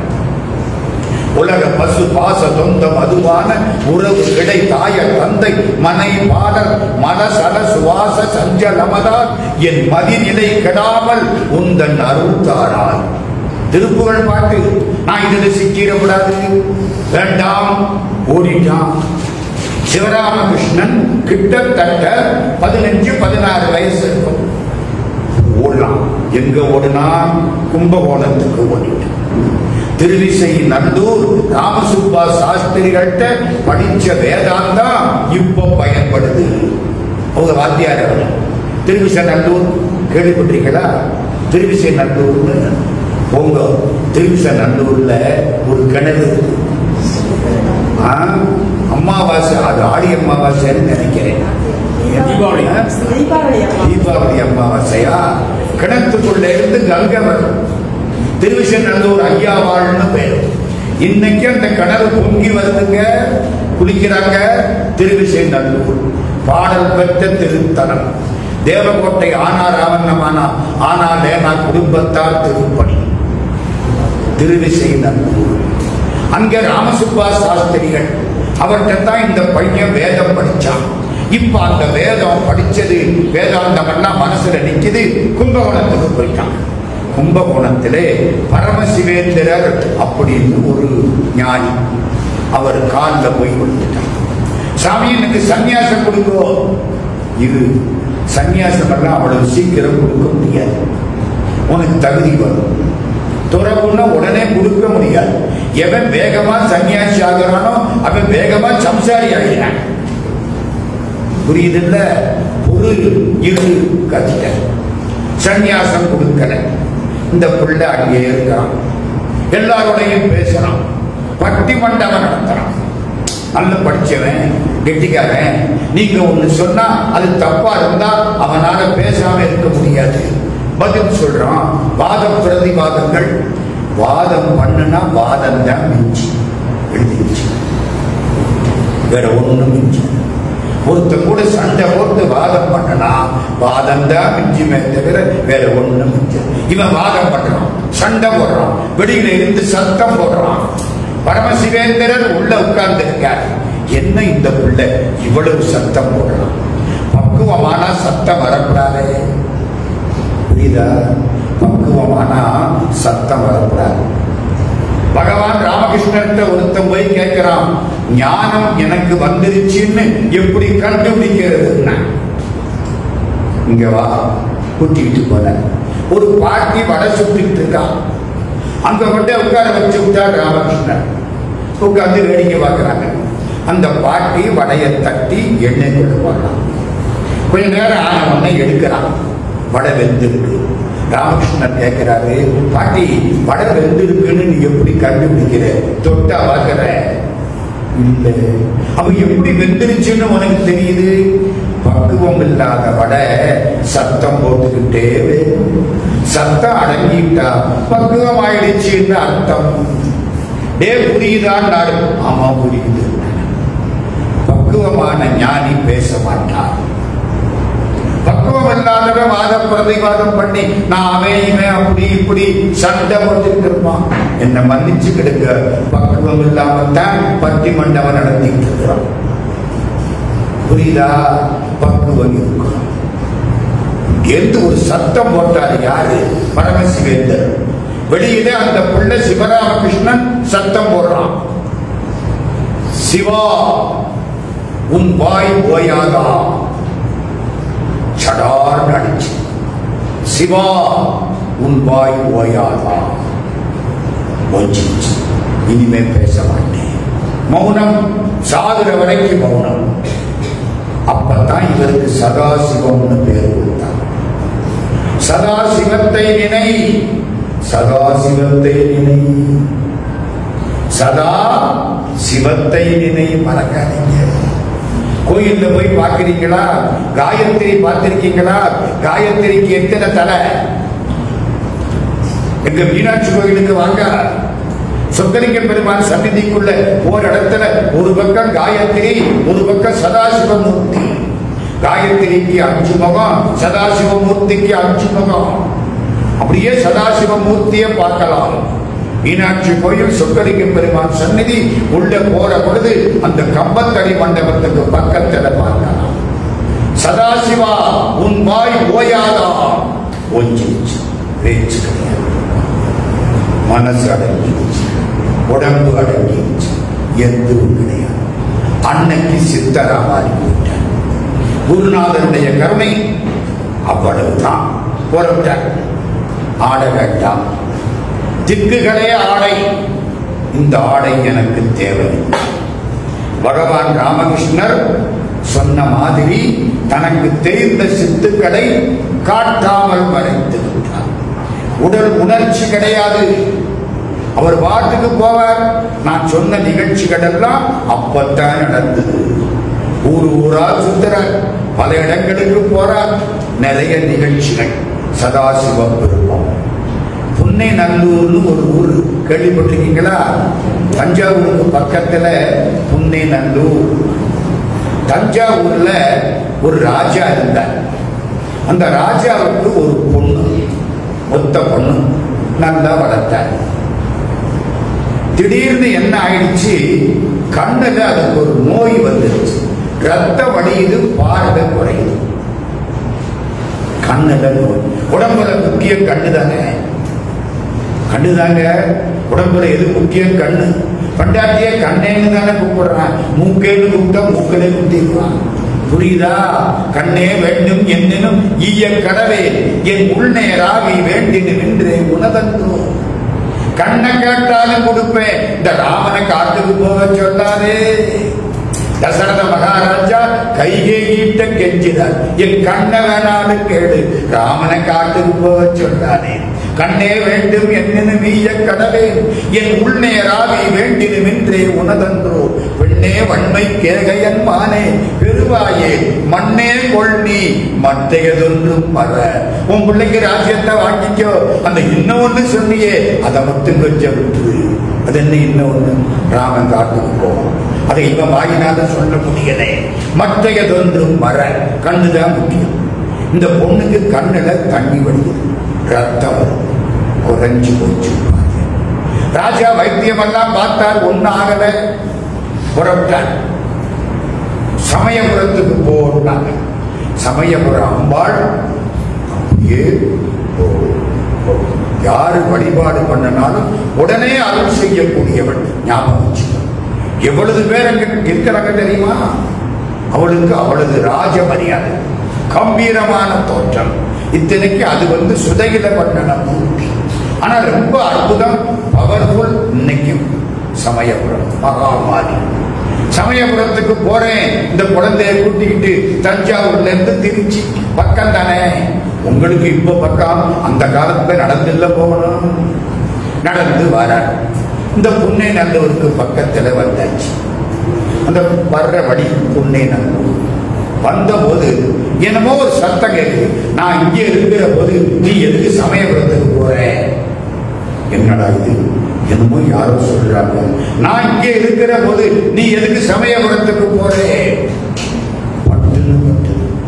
உலக பசு பாச தொந்த மதுவான உறவு கிடை தாய தந்தை மனை பாடல் மனசல சுவாச சஞ்சலமதால் என் மதிநிலை கெடாமல் உந்தன் அருள்தாராய் திருப்புகழ் பாட்டு நான் இதுல சிக்கிடக்கூடாது வேண்டாம் ஓடிட்டான் சிவராமகிருஷ்ணன் கிட்டத்தட்ட பதினஞ்சு பதினாறு வயசு இருக்கும் ஓடலாம் எங்க ஓடுனா கும்பகோணத்துக்கு ஓடிட்டான் திருவிசை நந்தூர் ராமசுப்பா சாஸ்திரிகள்கிட்ட படிச்ச வேதாந்தா இப்ப பயன்படுது அவங்க வாத்தியார் அவர் திருவிசை நல்லூர் கேள்விப்பட்டிருக்கீங்களா திருவிசை நல்லூர்னு உங்க திருவிசை நல்லூர்ல ஒரு கிணறு இருக்கு. ஆ, அமாவாசை அது ஆடி அமாவாசைன்னு நினைக்கிறேன் தீபாவளி. ஆ? தீபாவளி அம்மா தீபாவளி அமாவாசையா கிணத்துக்குள்ள இருந்து கங்கை வரும் திருவிசநல்லூர் ஐயாவாள்னு பேர் இன்னைக்கு அந்த கிணறு பொங்கி வருதுங்க குளிக்கிறாங்க திருவிசநல்லூர் பாடல் பெற்ற திருத்தலம் தேவக்கோட்டை ஆனா ராவண்ணமானா ஆனாலே நான் குடும்பத்தார் திருப்பணி திருவிசைநல்லூர் அங்க ராமசுப்பா சாஸ்திரிகள் அவர்கிட்ட தான் இந்த பையன் வேதம் படிச்சான் இப்ப அந்த வேதம் படிச்சது வேதாந்தம் எல்லாம் மனசுல நிக்குது கும்பகோணத்துக்கு போயிட்டான் கும்பகோணத்திலே பரமசிவேந்திரர் அப்படின்னு ஒரு ஞானி அவர் காலில் போய் கொடுத்துட்டார் சாமி எனக்கு சந்நியாசம் கொடுங்கோ இது சந்நியாசம் எல்லாம் அவ்வளவு சீக்கிரம் கொடுக்க முடியாது உனக்கு தகுதி வரும் துறவுன்னா உடனே கொடுக்க முடியாது எவன் வேகமா சன்னியாசி ஆகிறானோ அவன் வேகமா சம்சாரி ஆகிறான் புரியுதுல்ல பொருள் இரு கத்திட்ட சந்நியாசம் கொடுக்கல இந்த பிள்ளை அங்கேயே இருக்கான் எல்லாரோடையும் பேசுறான் பட்டி மண்டபம் நடத்துறான் நல்ல படிச்சவன் கெட்டிக்காரன் நீங்க ஒண்ணு சொன்னா அது தப்பா இருந்தா அவனால பேசாம இருக்க முடியாது பதில் சொல்றான் வாத பிரதிவாதங்கள் வாதம் பண்ணுனா வாதம் தான் மிஞ்சி எழுதிச்சு வேற ஒண்ணும் மிஞ்சி ஒருத்தன் கூட சண்டை போட்டு வாதம் பண்ணனா வாதம் தான் மிஞ்சுமே தவிர வேற ஒண்ணும் மிஞ்சு இவன் வாதம் பண்றான் சண்டை போடுறான் வெளியில இருந்து சத்தம் போடுறான் பரமசிவேந்திரர் உள்ள உட்கார்ந்து இருக்கார் என்ன இந்த பிள்ளை இவ்வளவு சத்தம் போடுறான் பக்குவமானா சத்தம் வரக்கூடாதே புரியுதா பக்குவமானா சத்தம் வரக்கூடாது பகவான் ராமகிருஷ்ணர்கிட்ட ஒருத்தன் போய் கேட்கிறான் ஞானம் எனக்கு வந்துருச்சுன்னு எப்படி கண்டுபிடிக்கிறதுன்னா இங்க வா கூட்டிட்டு போன ஒரு பாட்டி வடை சுட்டுக்கிட்டு இருக்கான் அங்க கொண்டு உட்கார வச்சு விட்டார் ராமகிருஷ்ணன் உட்கார்ந்து வேடிக்கை பார்க்கறாங்க அந்த பாட்டி வடையை தட்டி எண்ணெய் கொண்டு போடுறான் கொஞ்ச நேரம் ஆன உடனே எடுக்கிறான் வடை வெந்திருக்கு ராமகிருஷ்ணன் கேட்கிறாரு பாட்டி வடை வெந்திருக்குன்னு நீ எப்படி கண்டுபிடிக்கிற தொட்டா பார்க்கிற இல்லை அவ எப்படி வெந்திருச்சுன்னு உனக்கு தெரியுது பக்குவம் இல்லாத வடை சத்தம் போட்டுக்கிட்டே வேகும். சத்தம் அடங்கிட்டா பக்குவம் ஆயிடுச்சுன்னு அர்த்தம் டே புரியுதான் ஆமா புரியுது பக்குவமான ஞானி பேச மாட்டார் பக்குவ பக்குவம் இல்லாதவன் வாத பிரதிவாதம் பண்ணி நான் அவன் இவன் அப்படி இப்படி சண்டை போட்டுட்டு இருப்பான் என்னை மன்னிச்சு கிடுங்க பக்குவம் இல்லாம தான் பட்டி மண்டபம் நடத்திட்டு இருக்கிறோம் புரியுதா பக்குவம் இருக்கணும் எந்த ஒரு சத்தம் போட்டார் யாரு பரமசிவேந்தர் வெளியிலே அந்த பிள்ளை சிவராமகிருஷ்ணன் சத்தம் போடுறான் சிவா உன் வாய் ஓயாதா சடார்னு அடிச்சு சிவா உன் வாய் ஓயாதா ஓஞ்சிச்சு இனிமே பேச மாட்டேன் மௌனம் சாகுற வரைக்கும் மௌனம் அப்பதான் இவருக்கு சதாசிவம்னு பேர் கொடுத்தார் சதாசிவத்தை நினை சதாசிவத்தை நினை சதா சிவத்தை நினை மறக்காதீங்க கோயில்ல போய் பார்க்கிறீங்களா காயத்ரி பார்த்திருக்கீங்களா காயத்ரிக்கு எத்தனை தலை எங்க மீனாட்சி கோயிலுக்கு வாங்க சொக்கலிங்க பெருமான் சந்நிதிக்குள்ள ஒரு இடத்துல ஒரு பக்கம் காயத்ரி ஒரு பக்கம் சதாசிவமூர்த்தி காயத்ரிக்கு அஞ்சு முகம் சதாசிவமூர்த்திக்கு அஞ்சு முகம் அப்படியே சதாசிவமூர்த்தியை பார்க்கலாம் மீனாட்சி கோயில் சொக்கலிங்க பெருமான் சந்நிதி உள்ள போற பொழுது அந்த கம்பத்தடி மண்டபத்துக்கு பக்கத்துல பார்க்கலாம் சதாசிவா உன் வாய் ஓயாதா ஓஞ்சிச்சு பேச்சு கிடையாது மனசு அடங்கிடுச்சு உடம்பு அடங்கிடுச்சு எதுவும் கிடையாது அன்னைக்கு சித்தரா மாறி போயிட்டார் குருநாதனுடைய கருணை அவ்வளவுதான் புறப்பட்டார் ஆட வேண்டாம் திக்குகளே ஆடை இந்த ஆடை எனக்கு தேவை பகவான் ராமகிருஷ்ணர் சொன்ன மாதிரி தனக்கு தெரிந்த சித்துக்களை காட்டாமல் மறைத்து விட்டார் உடல் உணர்ச்சி கிடையாது அவர் பாட்டுக்கு போவார் நான் சொன்ன நிகழ்ச்சிகள் எல்லாம் அப்பத்தான் நடந்தது ஊர் ஊரா சுத்துறார் பல இடங்களுக்கு போறார் நிறைய நிகழ்ச்சிகள் சதாசிவ பெருமாள் புன்னை நல்லூர்னு ஒரு ஊர் கேள்விப்பட்டிருக்கீங்களா தஞ்சாவூருக்கு பக்கத்துல புன்னை நல்லூர் தஞ்சாவூர்ல ஒரு ராஜா இருந்தார் அந்த ராஜாவுக்கு ஒரு பொண்ணு ஒத்த பொண்ணு நல்லா வளர்த்தார் திடீர்னு என்ன ஆயிடுச்சு கண்ணுல அதுக்கு ஒரு நோய் வந்துருச்சு ரத்த வடியுது பார்வை குறையுது கண்ணுல நோய் உடம்புல முக்கியம் கண்ணு தானே கண்ணு தாங்க உடம்புல எது முக்கியம் கண்ணு பண்டாட்டியே கண்ணேன்னு தானே கூப்பிடுறான் மூக்கேன்னு கூப்பிட்டா மூக்கிலே குத்திடுவான் புரியுதா கண்ணே வேண்டும் என்னும் ஈய கடவே என் உள்நேராவி வேண்டினு நின்றே உனதன்றோ கண்ணை கேட்டாலும் கொடுப்பேன் இந்த ராமனை காட்டுக்கு போக சொல்லாதே தசரத மகாராஜா கைகேகிட்ட கெஞ்சினார் என் கண்ணை வேணாலும் கேடு ராமனை காட்டுக்கு போக சொல்லானே கண்ணே வேண்டும் என்னென்னு மீய கடவே என் உள்நேராவி வேண்டினும் என்றே உனதன்றோ பெண்ணே வன்மை கேகையன் மானே பெருவாயே மண்ணே கொள்நீ மற்றையதொன்றும் மற உன் பிள்ளைக்கு ராஜ்யத்தை வாங்கிக்கோ அந்த இன்னொன்னு சொன்னியே அதை மட்டும் கொஞ்சம் விட்டுரு அது என்ன இன்னொன்னு ராமன் காட்டுக்கு போவோம் அதை இவன் வாயினால சொல்ல முடியல மற்றையதொன்றும் மற கண்ணுதான் முக்கியம் இந்த பொண்ணுக்கு கண்ணுல தண்ணி வடியுது ரத்தம் வருது குறைஞ்சு போச்சு ராஜா வைத்தியம் எல்லாம் பார்த்தார் ஒன்னும் ஆகல புறப்பட்டார் சமயபுரத்துக்கு போனாங்க சமயபுரம் அம்பாள் அப்படியே போ, போ. யாரு வழிபாடு பண்ணனாலும் உடனே அருள் செய்யக்கூடியவள் ஞாபகம் வச்சுக்கோ எவ்வளவு பேர் அங்க இருக்கிறாங்க தெரியுமா அவளுக்கு அவளது ராஜ மரியாதை கம்பீரமான தோற்றம் இத்தனைக்கு அது வந்து சுதையில பண்ணன மூர்த்தி ஆனா ரொம்ப அற்புதம் பவர்ஃபுல் இன்னைக்கும் சமயபுரம் மகாமாரி சமயபுரத்துக்கு போறேன் இந்த குழந்தைய கூட்டிக்கிட்டு தஞ்சாவூர்ல இருந்து திருச்சி பக்கம் தானே உங்களுக்கு இப்ப பக்கம் அந்த காலத்துல நடந்துல போகணும் நடந்து வர இந்த புன்னை நல்லூருக்கு பக்கத்துல வந்தாச்சு அந்த வர்ற வழி புன்னை நல்லூர் வந்தபோது என்னமோ ஒரு சத்தம் கேட்குது நான் இங்கே இருக்கிற போது நீ எதுக்கு சமயபுரத்துக்கு போற என்னடா இது என்னமோ யாரோ சொல்றாங்க நான் இங்கே இருக்கிற போது நீ எதுக்கு சமயபுரத்துக்கு போற பட்டுன்னு பட்டு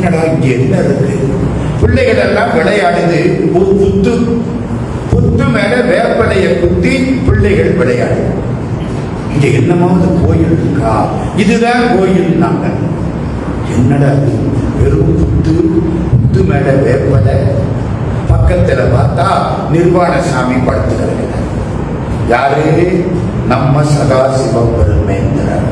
என்னடா இங்க என்ன இருக்கு பிள்ளைகள் எல்லாம் விளையாடுது ஒரு புத்து புத்து மேல வேப்பலைய குத்தி பிள்ளைகள் விளையாடு இங்க என்னமாவது கோயில் இருக்கா இதுதான் கோயில் நாங்க என்னடா இது? வெறும் புத்து புத்து மேல வேப்பலை பக்கத்துல பார்த்தா நிர்வாண சாமி படுத்து கிடக்கிறார் யாரு நம்ம சதாசிவ பெருமேந்திரன்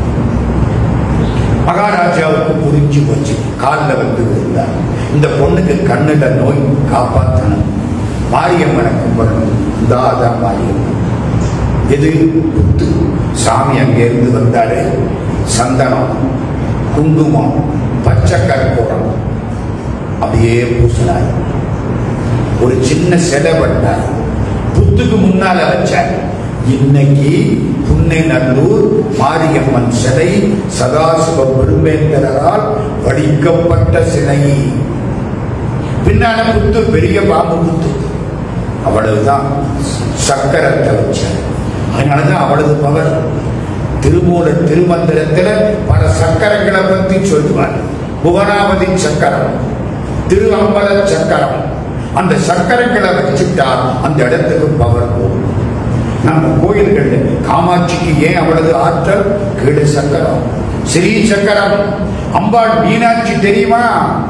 மகாராஜாவுக்கு புரிஞ்சு போச்சு காலில் வந்து விழுந்தார் இந்த பொண்ணுக்கு கண்ணுல நோய் காப்பாற்றணும் மாரியம்மனை கும்பிடணும் இந்த அதான் மாரியம்மன் எது புத்து சாமி அங்கிருந்து வந்தாரு சந்தனம் குங்குமம் பச்சை கற்பூரம் அப்படியே பூசினார் ஒரு சின்ன சிலை பண்ணார் புத்துக்கு முன்னால வச்சார் இன்னைக்கு புன்னை நல்லூர் மாரியம்மன் சிலை சதாசிவ பெருமேந்திரரால் வடிக்கப்பட்ட சிலை பின்னால புத்து பெரிய பாம்பு புத்து அவ்வளவுதான் சக்கரத்தை வச்சார் அதனாலதான் அவ்வளவு பவர் திருமூலர் திருமந்திரத்துல பல சக்கரங்களை பத்தி சொல்லுவார் புவனாவதி சக்கரம் திரு அம்பல சக்கரம் அந்த சக்கரங்களை வச்சுட்டா அந்த இடத்துக்கு பவர் போகும் நம்ம கோயில்கள் காமாட்சிக்கு ஏன் அவ்வளவு ஆற்றல் கீழே சக்கரம் ஸ்ரீ சக்கரம் அம்பாள் மீனாட்சி தெரியுமா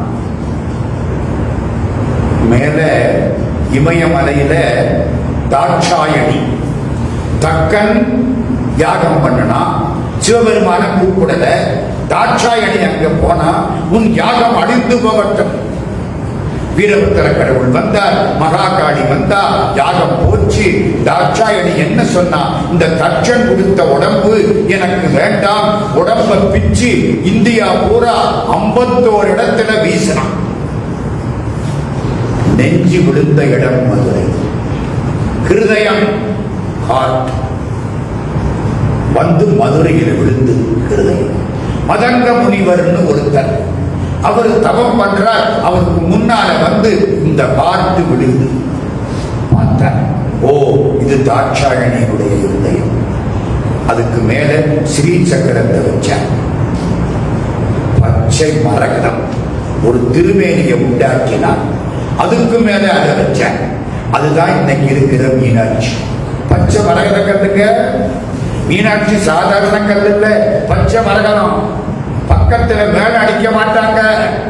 மேல இமயமலையில தாட்சாயணி தக்கன் யாகம் பண்ணனா சிவபெருமான கூப்பிடல தாட்சாயணி அங்க போனா உன் யாகம் அழிந்து போகட்டும் வீரபுத்திர கடவுள் வந்தார் மகாகாளி வந்தா யாகம் போச்சு தாட்சாயணி என்ன சொன்னா இந்த தட்சன் கொடுத்த உடம்பு எனக்கு வேண்டாம் உடம்ப பிச்சு இந்தியா பூரா ஐம்பத்தோரு இடத்துல வீசினான் நெஞ்சு விழுந்த இடம் மதுரை ஹிருதயம் ஹார்ட் வந்து மதுரையில் விழுந்து ஹிருதயம் மதங்க முனிவர்னு ஒருத்தர் அவர் தவம் பண்றார் அவருக்கு முன்னால வந்து இந்த பாட்டு விழுந்து பார்த்தார் ஓ இது தாட்சாயணியுடைய இருதயம் அதுக்கு மேல ஸ்ரீ சக்கரத்தை வச்சார் பச்சை மரகதம் ஒரு திருமேனியை உண்டாக்கினார் அதுக்கு மேல அதை வச்சார் அதுதான் இன்னைக்கு இருக்கிற மீனாட்சி பச்சை மரகத கல்லுங்க மீனாட்சி சாதாரண கல் இல்ல பச்சை மரகதம் பக்கத்துல மேல அடிக்க மாட்டாங்க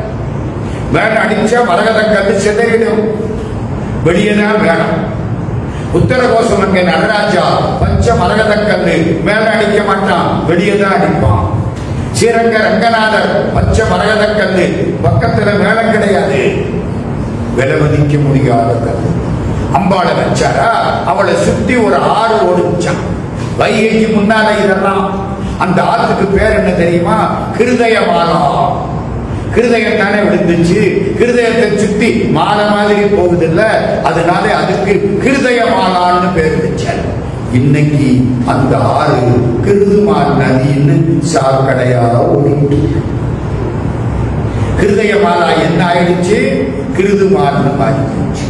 மேல அடிச்சா மரகத கல்லு சிதறிடும் வெளியே தான் வேணும் உத்தரகோசம் அங்கே நடராஜா பச்சை மரகத கல்லு மேல அடிக்க மாட்டான் வெளியே தான் அடிப்பான் ஸ்ரீரங்க ரங்கநாதர் பச்சை மரகத கல்லு பக்கத்துல மேளம் கிடையாது விலை மதிக்க முடியாத கல்லு அம்பாளை வச்சாரா அவளை சுத்தி ஒரு ஆறு ஓடிச்சான் வைகைக்கு முன்னால இதெல்லாம் அந்த ஆத்துக்கு பேர் என்ன தெரியுமா கிருதய மாலா கிருதயம் தானே விழுந்துச்சு கிருதயத்தை சுத்தி மாலை மாதிரி போகுது இல்ல அதனால அதுக்கு கிருதய மாலான்னு பேர் வச்சார் இன்னைக்கு அந்த ஆறு கிருதுமால் நதின்னு சாக்கடையாக ஓடிட்டு இருக்கு. கிருதய மாலா என்ன ஆயிடுச்சு கிருதுமால்னு மாறி போச்சு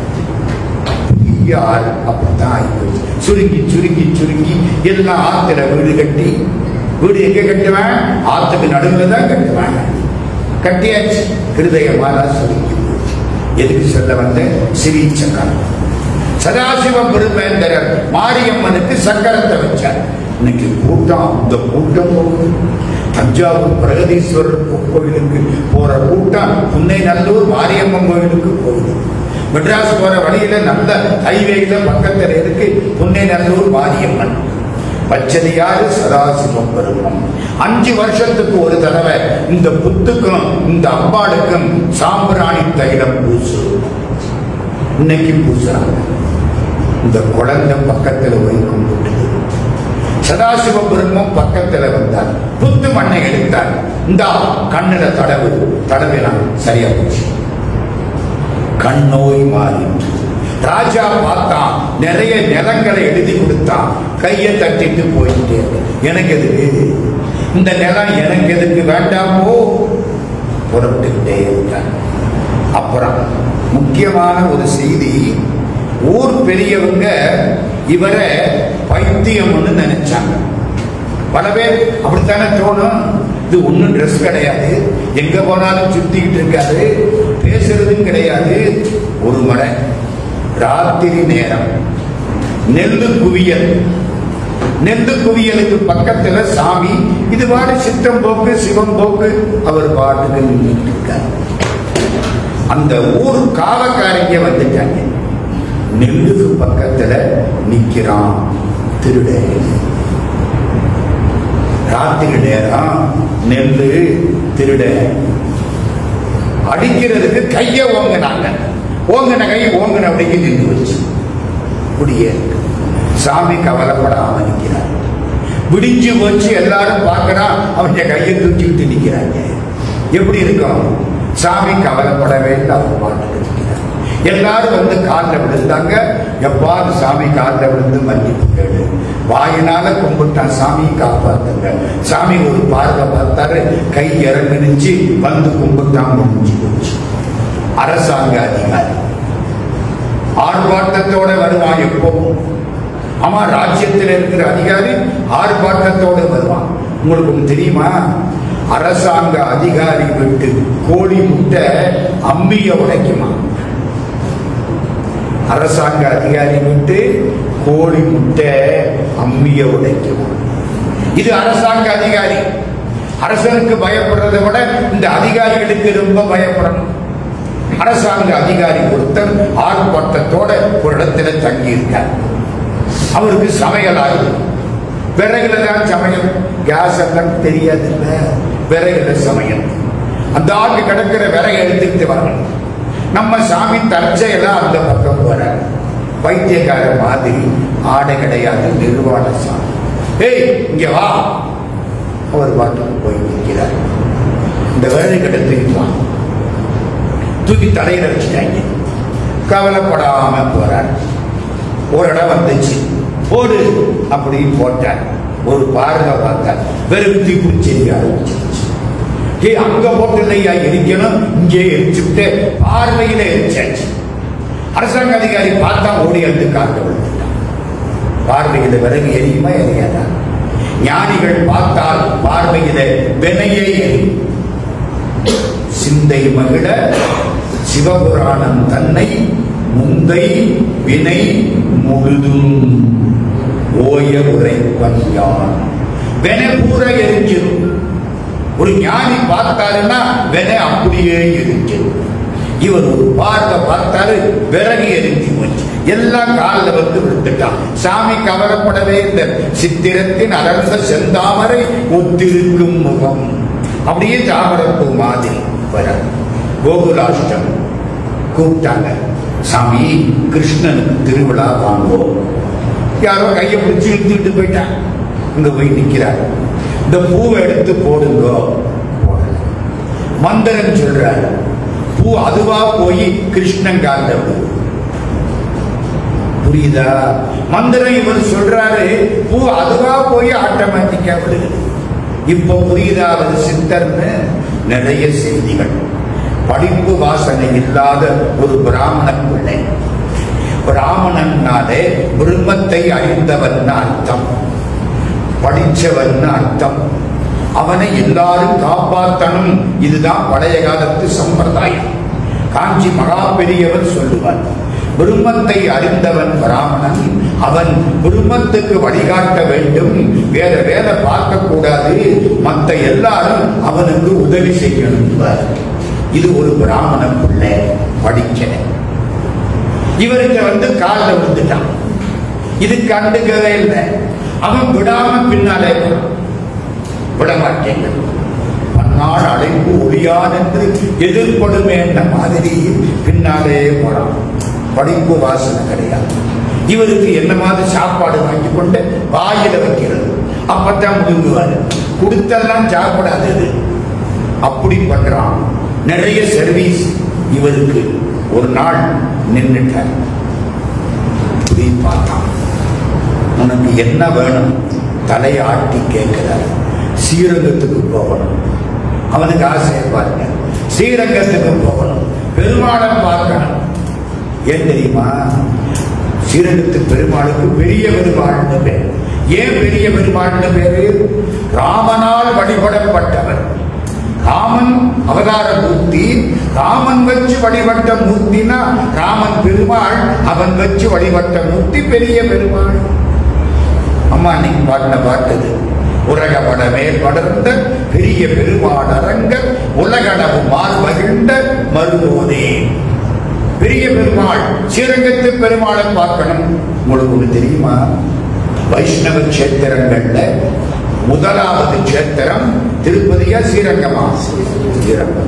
பெரிய ஆள் அப்படித்தான் ஆயிப்போச்சு சுருங்கி சுருங்கி சுருங்கி எல்லாம் ஆத்துல வீடு கட்டி வீடு எங்க கட்டுவேன் ஆத்துக்கு நடுவில் தான் கட்டுவேன் கட்டியாச்சு கிருதய மாலா சுருங்கி போச்சு எதுக்கு சொல்ல வந்தேன் ஸ்ரீ சக்கரம் சதாசிவ பெருமேந்தரர் மாரியம்மனுக்கு சக்கரத்தை வச்சார் இன்னைக்கு கூட்டம் இந்த கூட்டம் போகுது தஞ்சாவூர் பிரகதீஸ்வரர் கோயிலுக்கு போற கூட்டம் புன்னை நல்லூர் மாரியம்மன் கோயிலுக்கு போகுது மெட்ராஸ் போற வழியில நல்ல ஹைவேல பக்கத்துல இருக்கு புன்னை நல்லூர் மாரியம்மன் வச்சது யாரு சதாசிவம் பெருமம் அஞ்சு வருஷத்துக்கு ஒரு தடவை இந்த புத்துக்கும் இந்த அம்பாளுக்கும் சாம்பிராணி தைலம் பூசு இன்னைக்கு பூசுறாங்க இந்த குழந்தை பக்கத்துல போய் கும்பிட்டுது சதாசிவ பிரம்மம் பக்கத்துல வந்தார் புத்து மண்ணை எடுத்தார் இந்த கண்ணுல தடவு தடவினான் சரியா போச்சு கண் நோய் மாறிற்று ராஜா பார்த்தான் நிறைய நிலங்களை எழுதி கொடுத்தான் கையை தட்டிட்டு போயிட்டே எனக்கு எதுக்கு இந்த நிலம் எனக்கு எதுக்கு வேண்டாமோ புறப்பட்டுக்கிட்டே இருந்தார் அப்புறம் முக்கியமான ஒரு செய்தி ஊர் பெரியவங்க இவரை பைத்தியம்னு நினைச்சாங்க பல பேர் அப்படித்தானே தோணும் இது ஒண்ணும் ட்ரெஸ் கிடையாது எங்க போனாலும் சுத்திக்கிட்டு இருக்காது பேசுறதும் கிடையாது ஒரு மடை ராத்திரி நேரம் நெல்லு குவியல் நெல்லு குவியலுக்கு பக்கத்துல சாமி இது பாடு சித்தம் போக்கு சிவம் போக்கு அவர் பாட்டுக்கு நின்றுட்டு இருக்கார் அந்த ஊர் காவக்காரங்க வந்துட்டாங்க நெல்லுக்கு பக்கத்துல நிக்கிறான் திருடன் ராத்திரி நேரம் நெல்லு திருட அடிக்கிறதுக்கு கைய ஓங்கினாங்க ஓங்கின கை ஓங்கின அப்படிக்கு நின்று வச்சு அப்படியே இருக்கு. சாமி கவலைப்படாம நிக்கிறார் விடிஞ்சு போச்சு எல்லாரும் பார்க்கறான் அவங்க கையை தூக்கிட்டு நிக்கிறாங்க எப்படி இருக்கும் சாமி கவலைப்படவே இல்லை அவர் பாட்டுக்கு நிற்கிறார் எல்லாரும் வந்து காலில் விழுந்தாங்க எப்பா அந்த சாமி காலில் விழுந்து மன்னிப்பு கேடு வாயினால கும்பிட்டான் சாமி காப்பாத்துங்க சாமி ஒரு பார்வை பார்த்தாரு கை இறங்குனுச்சு வந்து கும்பிட்டான் முடிஞ்சு போச்சு அரசாங்க அதிகாரி ஆர்ப்பாட்டத்தோட வருவான் எப்பவும் ஆமா ராஜ்யத்தில் இருக்கிற அதிகாரி ஆர்ப்பாட்டத்தோட வருவான் உங்களுக்கு ஒண்ணு தெரியுமா அரசாங்க அதிகாரி விட்டு கோழி முட்டை அம்மிய உடைக்குமா அரசாங்க அதிகாரி விட்டு கோழி முட்டை அம்மிய உடைக்குமா இது அரசாங்க அதிகாரி அரசனுக்கு பயப்படுறதை விட இந்த அதிகாரிகளுக்கு ரொம்ப பயப்படணும் அரசாங்க அதிகாரி ஒருத்தர் ஆர்ப்பாட்டத்தோட ஒரு இடத்துல தங்கி இருக்கார் அவருக்கு சமையல் ஆகுது விறகுல தான் சமையல் கேஸ் எல்லாம் தெரியாது விறகுல சமையல் அந்த ஆண்டு கிடக்கிற விறகு எடுத்துக்கிட்டு வரணும் நம்ம சாமி தற்செயலா அந்த பக்கம் போற வைத்தியக்கார மாதிரி ஆடை கிடையாது நிர்வாண சாமி ஏய் இங்க வா அவர் பாட்டுக்கு போய் நிற்கிறார் இந்த விறகு கிடத்துக்கு வா தூக்கி தலையில வச்சுட்டாங்க கவலைப்படாம போறார் ஒரு இடம் வந்துச்சு போடு அப்படின்னு போட்டார் ஒரு பார்வை பார்த்தார் வெறும் தீக்குச்சி ஆரம்பிச்சிருச்சு ஏ அங்க போட்டு இல்லையா எரிக்கணும் இங்கே எரிச்சுட்டு பார்வையில எரிச்சாச்சு அரசாங்க அதிகாரி பார்த்தா ஓடி வந்து காக்க விழுந்துட்டான் பார்வையில விறகு எரியுமா எரியாதா ஞானிகள் பார்த்தால் பார்வையில வினையே எரியும் சிந்தை மகிழ சிவபுராணம் தன்னை முந்தை வினை முழுதும் ஓய உரைப்பன் யான் வென பூர எரிஞ்சிடும் ஒரு ஞானி பார்த்தாருன்னா வென அப்படியே எரிஞ்சிடும் இவர் ஒரு பார்வை பார்த்தாரு விறகு எரிஞ்சு போச்சு எல்லாம் காலில் வந்து விழுந்துட்டான் சாமி கவலைப்படவே இல்லை சித்திரத்தின் அடர்ந்த செந்தாமரை ஒத்திருக்கும் முகம் அப்படியே தாமரப்பூ மாதிரி வர கோகுலாஷ்டம் கூப்பிட்டாங்க சாமி கிருஷ்ணனுக்கு திருவிழா வாங்குவோம் யாரோ கையை பிடிச்சி இழுத்துக்கிட்டு போயிட்டான் இங்க போய் நிக்கிறார் இந்த பூவை எடுத்து போடுங்க போடல. மந்திரம் சொல்றாரு பூ அதுவா போய் கிருஷ்ணன் காலில் விழுது புரியுதா மந்திரம் இவர் சொல்றாரு பூ அதுவா போய் ஆட்டோமேட்டிக்கா விழுகுது இப்ப புரியுதா அவர் சித்தர்னு நிறைய செய்திகள் படிப்பு வாசனை இல்லாத ஒரு பிராமண பிள்ளை பிராமணன்னாலே பிரம்மத்தை அறிந்தவன் அர்த்தம் படிச்சவன் அர்த்தம் அவனை எல்லாரும் காப்பாற்றணும் இதுதான் பழைய காலத்து சம்பிரதாயம் காஞ்சி மகா பெரியவர் சொல்லுவார் பிரம்மத்தை அறிந்தவன் பிராமணன் அவன் பிரம்மத்துக்கு வழிகாட்ட வேண்டும் வேற வேலை பார்க்க கூடாது மற்ற எல்லாரும் அவனுக்கு உதவி செய்யணும் இது ஒரு பிராமண பிள்ளை படிக்க இவருக்கு வந்து காலில் விழுந்துட்டான் இது கண்டுக்கவே இல்லை அவன் விடாம பின்னாலே போறான். விட மாட்டேங்க பன்னாள் அழைப்பு ஒளியான் என்று எதிர்ப்படுமே என்ற மாதிரி பின்னாலே போறான் படிப்பு வாசனை கிடையாது இவருக்கு என்ன மாதிரி சாப்பாடு வாங்கி கொண்டு வாயில வைக்கிறது அப்பத்தான் முழுங்குவாரு கொடுத்தெல்லாம் சாப்பிடாது இது. அப்படி பண்றான் நிறைய சர்வீஸ் இவருக்கு ஒரு நாள் நின்னுட்டார் இப்படி பார்த்தான் உனக்கு என்ன வேணும் தலையாட்டி கேட்கிறார் ஸ்ரீரங்கத்துக்கு போகணும் அவனுக்கு ஆசையை பாருங்க ஸ்ரீரங்கத்துக்கு போகணும் பெருமாளை பார்க்கணும் ஏன் தெரியுமா ஸ்ரீரங்கத்து பெருமாளுக்கு பெரிய பெருமாள்னு பேர் ஏன் பெரிய பெருமாள்னு பேரு ராமனால் வழிபடப்பட்டவர் ராமன் அவதார மூர்த்தி ராமன் வச்சு வழிபட்ட மூர்த்தினா ராமன் பெருமாள் அவன் வச்சு வழிபட்ட மூர்த்தி பெரிய பெருமாள் அம்மா நீங்க பாடின பாட்டுது உலகப்பட மேல் படர்ந்த பெரிய பெருமாள் அரங்க உலகடவு மால் மகிழ்ந்த மருதோனே பெரிய பெருமாள் ஸ்ரீரங்கத்து பெருமாளை பார்க்கணும் உங்களுக்கு ஒண்ணு தெரியுமா வைஷ்ணவ கஷேத்திரங்கள்ல முதலாவது கஷேத்திரம் திருப்பதியா ஸ்ரீரங்கமா ஸ்ரீரங்கம்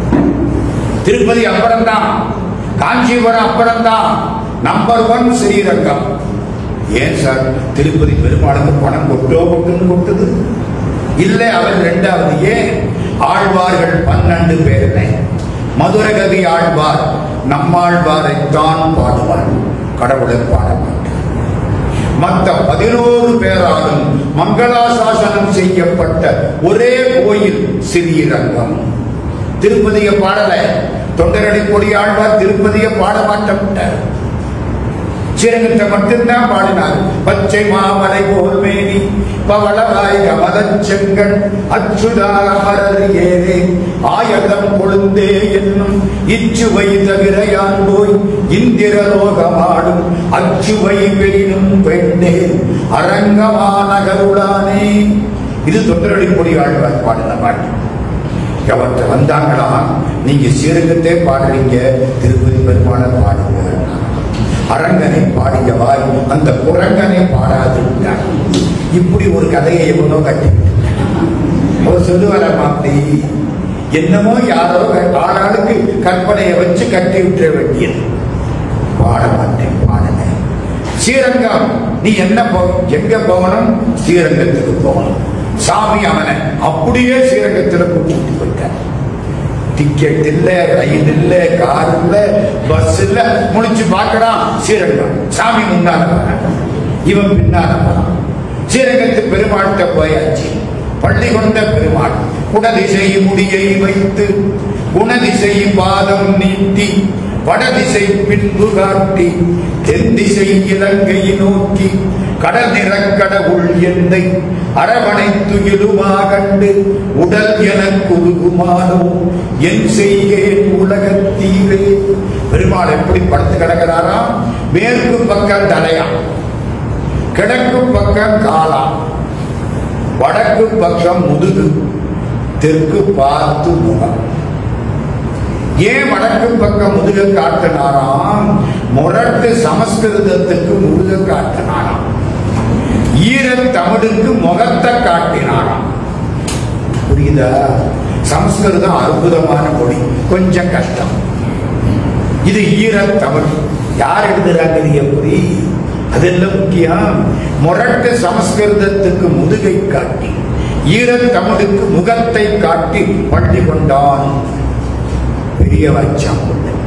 திருப்பதி அப்புறம்தான் காஞ்சிபுரம் அப்புறம்தான் நம்பர் ஒன் ஸ்ரீரங்கம் ஏன் சார் திருப்பதி பெருமாளுக்கு பணம் கொட்டோ கொட்டுன்னு கொட்டுது இல்ல அவர் ரெண்டாவது ஏன் ஆழ்வார்கள் பன்னெண்டு பேருமே மதுரகவி ஆழ்வார் நம்மாழ்வாரைத்தான் பாடுவார் கடவுளை பாட மாட்டார் மற்ற பதினோரு பேராலும் மங்களாசாசனம் செய்யப்பட்ட ஒரே கோயில் ஸ்ரீரங்கம் திருப்பதிய பாடல தொண்டரடி கொடி ஆழ்வார் திருப்பதிய பாட மாட்டேன் ஸ்ரீரங்கத்தை மட்டும்தான் பாடினார் பச்சை மாமலை போல் மேனி பவளவாய் கமலச் செங்கண் அச்சுதாரமரர் ஏரே ஆயதம் கொழுந்தே என்னும் இச்சுவை தவிர யான் போய் இந்திரலோகமாடும் அச்சுவை பெரினும் பெண்டேன் அரங்கமாநகருளானே இது தொண்டரடி கொடி ஆழ்வார் பாடின பாட்டு அவர்கிட்ட வந்தாங்களா நீங்க ஸ்ரீரங்கத்தை பாடுறீங்க திருப்பதி பெருமாளை பாடுங்க அரங்கனை பாடியவாய் அந்த குரங்கனை பாடாது இப்படி ஒரு கதையை எவனோ கட்டி அவர் சொல்லுவார மாப்பி என்னமோ யாரோ ஆளாளுக்கு கற்பனையை வச்சு கட்டி விட்டுற வேண்டியது பாட மாட்டேன் பாடல ஸ்ரீரங்கம் நீ என்ன போ எங்க போகணும் ஸ்ரீரங்கத்துக்கு போகணும் சாமி அவனை அப்படியே ஸ்ரீரங்கத்துல கூட்டிட்டு போயிட்டார் டிக்கெட் இல்ல ரயில் இல்ல கார் இல்ல பஸ் இல்ல முடிச்சு பார்க்கறான் ஸ்ரீரங்கம் சாமி முன்னால வரான். இவன் பின்னால வரான். ஸ்ரீரங்கத்து பெருமாள்கிட்ட போயாச்சு பள்ளி கொண்ட பெருமாள் குடதிசை முடியை வைத்து குணதிசை பாதம் நீட்டி வடதிசை பின்பு காட்டி தென் திசை இலங்கை நோக்கி கடல் நிறக்கடவுள் எந்தை அரவணை துயிலுமா கண்டு உடல் எனக் குறுகுமானோ என் செய்கேன் உலகத்தீரே பெருமாள் எப்படி படுத்து கிடக்கிறாரா மேற்கு பக்கம் தலையா கிழக்கு பக்கம் காலா வடக்கு பக்கம் முதுகு தெற்கு பார்த்து முகம் ஏன் வடக்கு பக்கம் முதுக காட்டினாராம் முரட்டு சமஸ்கிருதத்துக்கு முதுக காட்டினாராம் ஈரத் தமிழுக்கு முகத்தை காட்டினாராம் புரியுதா சமஸ்கிருதம் அற்புதமான மொழி கொஞ்சம் கஷ்டம் இது ஈரத் தமிழ் யார் எழுதுறாங்க இது எப்படி அதெல்லாம் முக்கியம் முரட்டு சமஸ்கிருதத்துக்கு முதுகை காட்டி ஈரத் தமிழுக்கு முகத்தை காட்டி பள்ளி கொண்டான் பெரிய வச்சம்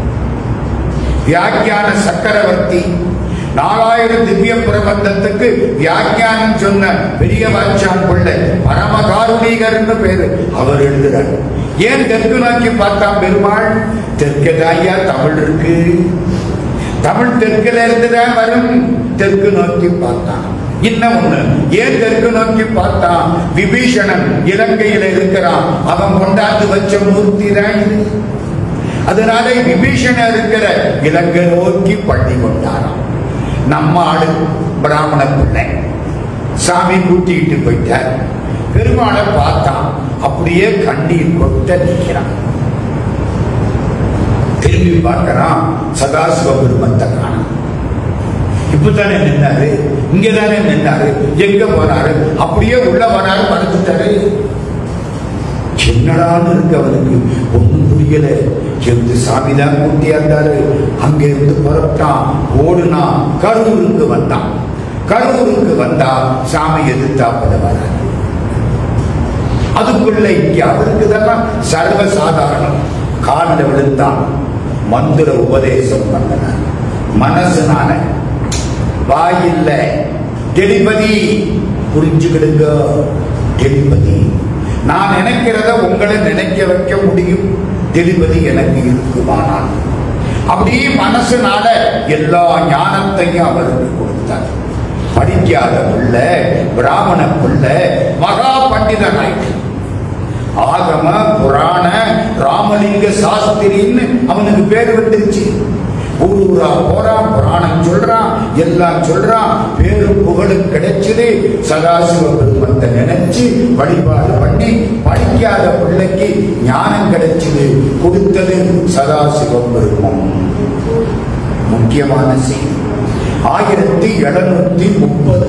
வியாக்கியான சக்கரவர்த்தி நாலாயிரம் திவ்ய பிரபந்தத்துக்கு வியாக்கியானம் சொன்ன பெரிய வாச்சான் பிள்ளை பரமகாருணிகர்னு பேரு அவர் எழுதுறார் ஏன் தெற்கு நோக்கி பார்த்தான் பெருமாள் தெற்கு ஐயா தமிழ் இருக்கு தமிழ் தெற்குல இருந்துதான் வரும் தெற்கு நோக்கி பார்த்தான் இன்னும் ஒண்ணு ஏன் தெற்கு நோக்கி பார்த்தான் விபீஷணன் இலங்கையில இருக்கிறான் அவன் கொண்டாந்து வச்ச மூர்த்தி தான் இது அதனால விபீஷணன் இருக்கிற இலங்கை நோக்கி பள்ளி கொண்டாராம் நம்ம ஆளு பிராமண பிள்ளை சாமி கூட்டிக்கிட்டு போயிட்டார் பெருமாளை பார்த்தான் அப்படியே கண்ணீர் கொட்ட நிற்கிறான் திரும்பி பார்க்கறான் சதாசிவ பெருமத்தை காணாம் இப்பதானே நின்னாரு இங்கதானே நின்னாரு எங்க போனாரு அப்படியே உள்ள வராரு படுத்துட்டாரு என்னடான்னு இருக்கு அவனுக்கு ஒண்ணும் புரியல எந்த சாமி தான் கூட்டியாண்டாரு அங்க இருந்து புறப்பட்டான் ஓடுனா கரூருக்கு வந்தான் கரூருக்கு வந்தா சாமி எதிர்த்தாப்பட வராரு அதுக்குள்ள இங்க அவருக்கு இதெல்லாம் சர்வ சாதாரணம் காலில் விழுந்தான் மந்திர உபதேசம் பண்ணனார் மனசுனால வாயில்ல டெலிபதி புரிஞ்சுக்கிடுங்க டெலிபதி நான் நினைக்கிறத உங்களை நினைக்க வைக்க முடியும் டெலிபதி எனக்கு இருக்குமானால் அப்படியே மனசுனால எல்லா ஞானத்தையும் அவருக்கு கொடுத்தார் படிக்காத புள்ள பிராமண புள்ள மகா பண்டிதன் ஆயிட்டு ஆகம புராண ராமலிங்க சாஸ்திரின்னு அவனுக்கு பேர் வந்துருச்சு ஊர் ஊரா போறான் புராணம் சொல்றான் எல்லாம் சொல்றான் பேரும் புகழும் கிடைச்சது சதாசிவ பெருமத்தை நினைச்சு வழிபாடு பண்ணி படிக்காத பிள்ளைக்கு ஞானம் கிடைச்சது கொடுத்தது சதாசிவ பெருமம் முக்கியமான செய்தி ஆயிரத்தி எழுநூத்தி முப்பது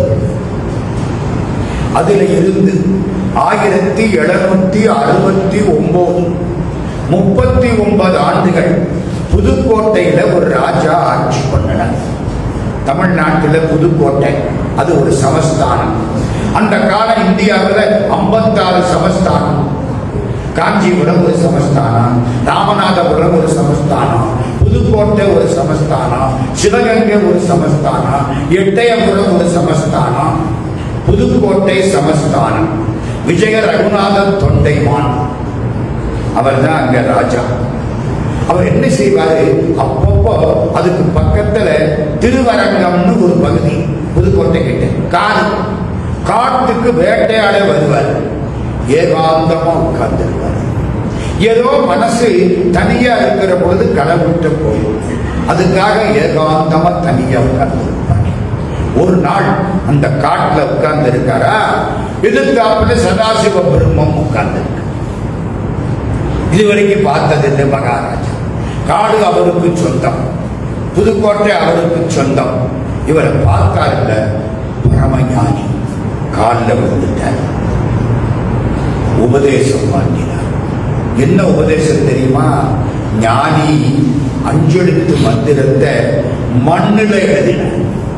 அதுல இருந்து ஆயிரத்தி எழுநூத்தி அறுபத்தி ஒன்பது முப்பத்தி ஒன்பது ஆண்டுகள் புதுக்கோட்டையில ஒரு ராஜா ஆட்சி பண்ணினார் தமிழ்நாட்டுல புதுக்கோட்டை அது ஒரு சமஸ்தானம் அந்த கால இந்தியாவில் ஐம்பத்தாறு சமஸ்தானம் காஞ்சிபுரம் ஒரு சமஸ்தானம் ராமநாதபுரம் ஒரு சமஸ்தானம் புதுக்கோட்டை ஒரு சமஸ்தானம் சிவகங்கை ஒரு சமஸ்தானம் எட்டயபுரம் ஒரு சமஸ்தானம் புதுக்கோட்டை சமஸ்தானம் விஜய ரகுநாதன் தொண்டைமான் அவர் தான் அங்க ராஜா அவர் என்ன செய்வாரு அப்பப்போ அதுக்கு பக்கத்துல திருவரங்கம்னு ஒரு பகுதி புதுக்கோட்டை கிட்ட காடு காட்டுக்கு வேட்டையாட வருவார் ஏகாந்தமா உட்கார்ந்துருவார் ஏதோ மனசு தனியா இருக்கிற பொழுது கடவுள்கிட்ட போகும் அதுக்காக ஏகாந்தமா தனியா உட்கார்ந்துருப்பார் ஒரு நாள் அந்த காட்டுல உட்கார்ந்து இருக்காரா எதிர்த்தாப்புல சதாசிவ பிரம்மம் உட்கார்ந்து இருக்கு இதுவரைக்கும் பார்த்தது இல்லை மகாராஜா காடு அவருக்கு சொந்தம் புதுக்கோட்டை அவருக்கு சொந்தம் இவரை பார்த்தாருல பரமஞானி காலில் விழுந்துட்டார் உபதேசம் வாங்கினார் என்ன உபதேசம் தெரியுமா ஞானி அஞ்செழுத்து மந்திரத்தை மண்ணுல எழுதினார்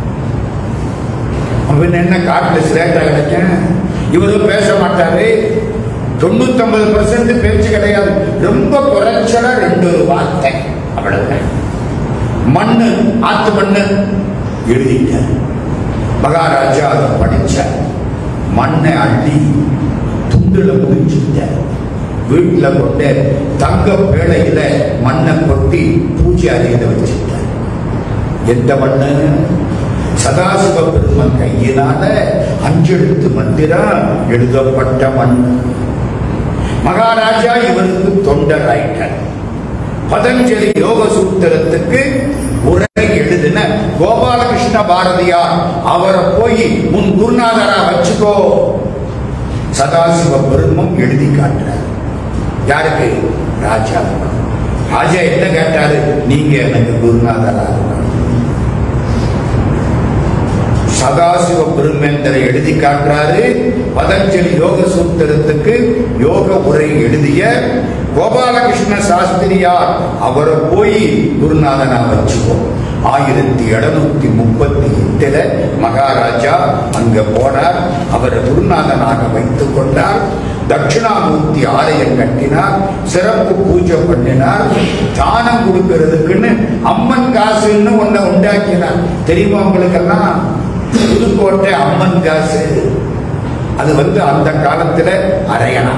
அவன் என்ன காட்டுல சிலேட்டா கிடைக்க இவரும் பேச மாட்டாரு தொண்ணூத்தொன்பது பர்சன்ட் பேச்சு கிடையாது ரொம்ப குறைச்சலா ரெண்டு ஒரு வார்த்தை அவ்வளவுதான் மண்ணு ஆத்து மண்ணு எழுதிட்டார் மகாராஜா அதை படிச்சார் மண்ணை அள்ளி துண்டுல முடிச்சுட்டார் வீட்டுல கொண்டு தங்க பேழையில மண்ணை கொட்டி பூஜை அறையில வச்சுட்டார் எந்த மண்ணு சதாசிவ பெருமன் கையினால அஞ்செழுத்து மந்திரம் எழுதப்பட்ட மண் மகாராஜா இவருக்கு தொண்டராயிட்டார் பதஞ்சலி யோக சூத்திரத்துக்கு உரை எழுதின கோபாலகிருஷ்ண பாரதியார் அவரை போய் உன் குருநாதரா வச்சுக்கோ சதாசிவ பெருமம் எழுதி காட்டுறார் யாருக்கு ராஜா ராஜா என்ன கேட்டாரு நீங்க எனக்கு குருநாதரா இருக்கணும் சதாசிவ பெருமேந்தரை எழுதி காட்டுறாரு பதஞ்சலி யோக சூத்திரத்துக்கு யோக உரை எழுதிய கோபாலகிருஷ்ண சாஸ்திரியார் அவரை போய் குருநாதனா வச்சுக்கோ ஆயிரத்தி எழுநூத்தி முப்பத்தி எட்டுல மகாராஜா அங்க போனார் அவரை குருநாதனாக வைத்துக் கொண்டார் தட்சிணாமூர்த்தி ஆலயம் கட்டினார் சிறப்பு பூஜை பண்ணினார் தானம் கொடுக்கிறதுக்குன்னு அம்மன் காசுன்னு ஒன்ன உண்டாக்கினார் தெரியுமா உங்களுக்கெல்லாம் புதுக்கோட்டை அம்மன் காசு அது வந்து அந்த காலத்துல அரையணா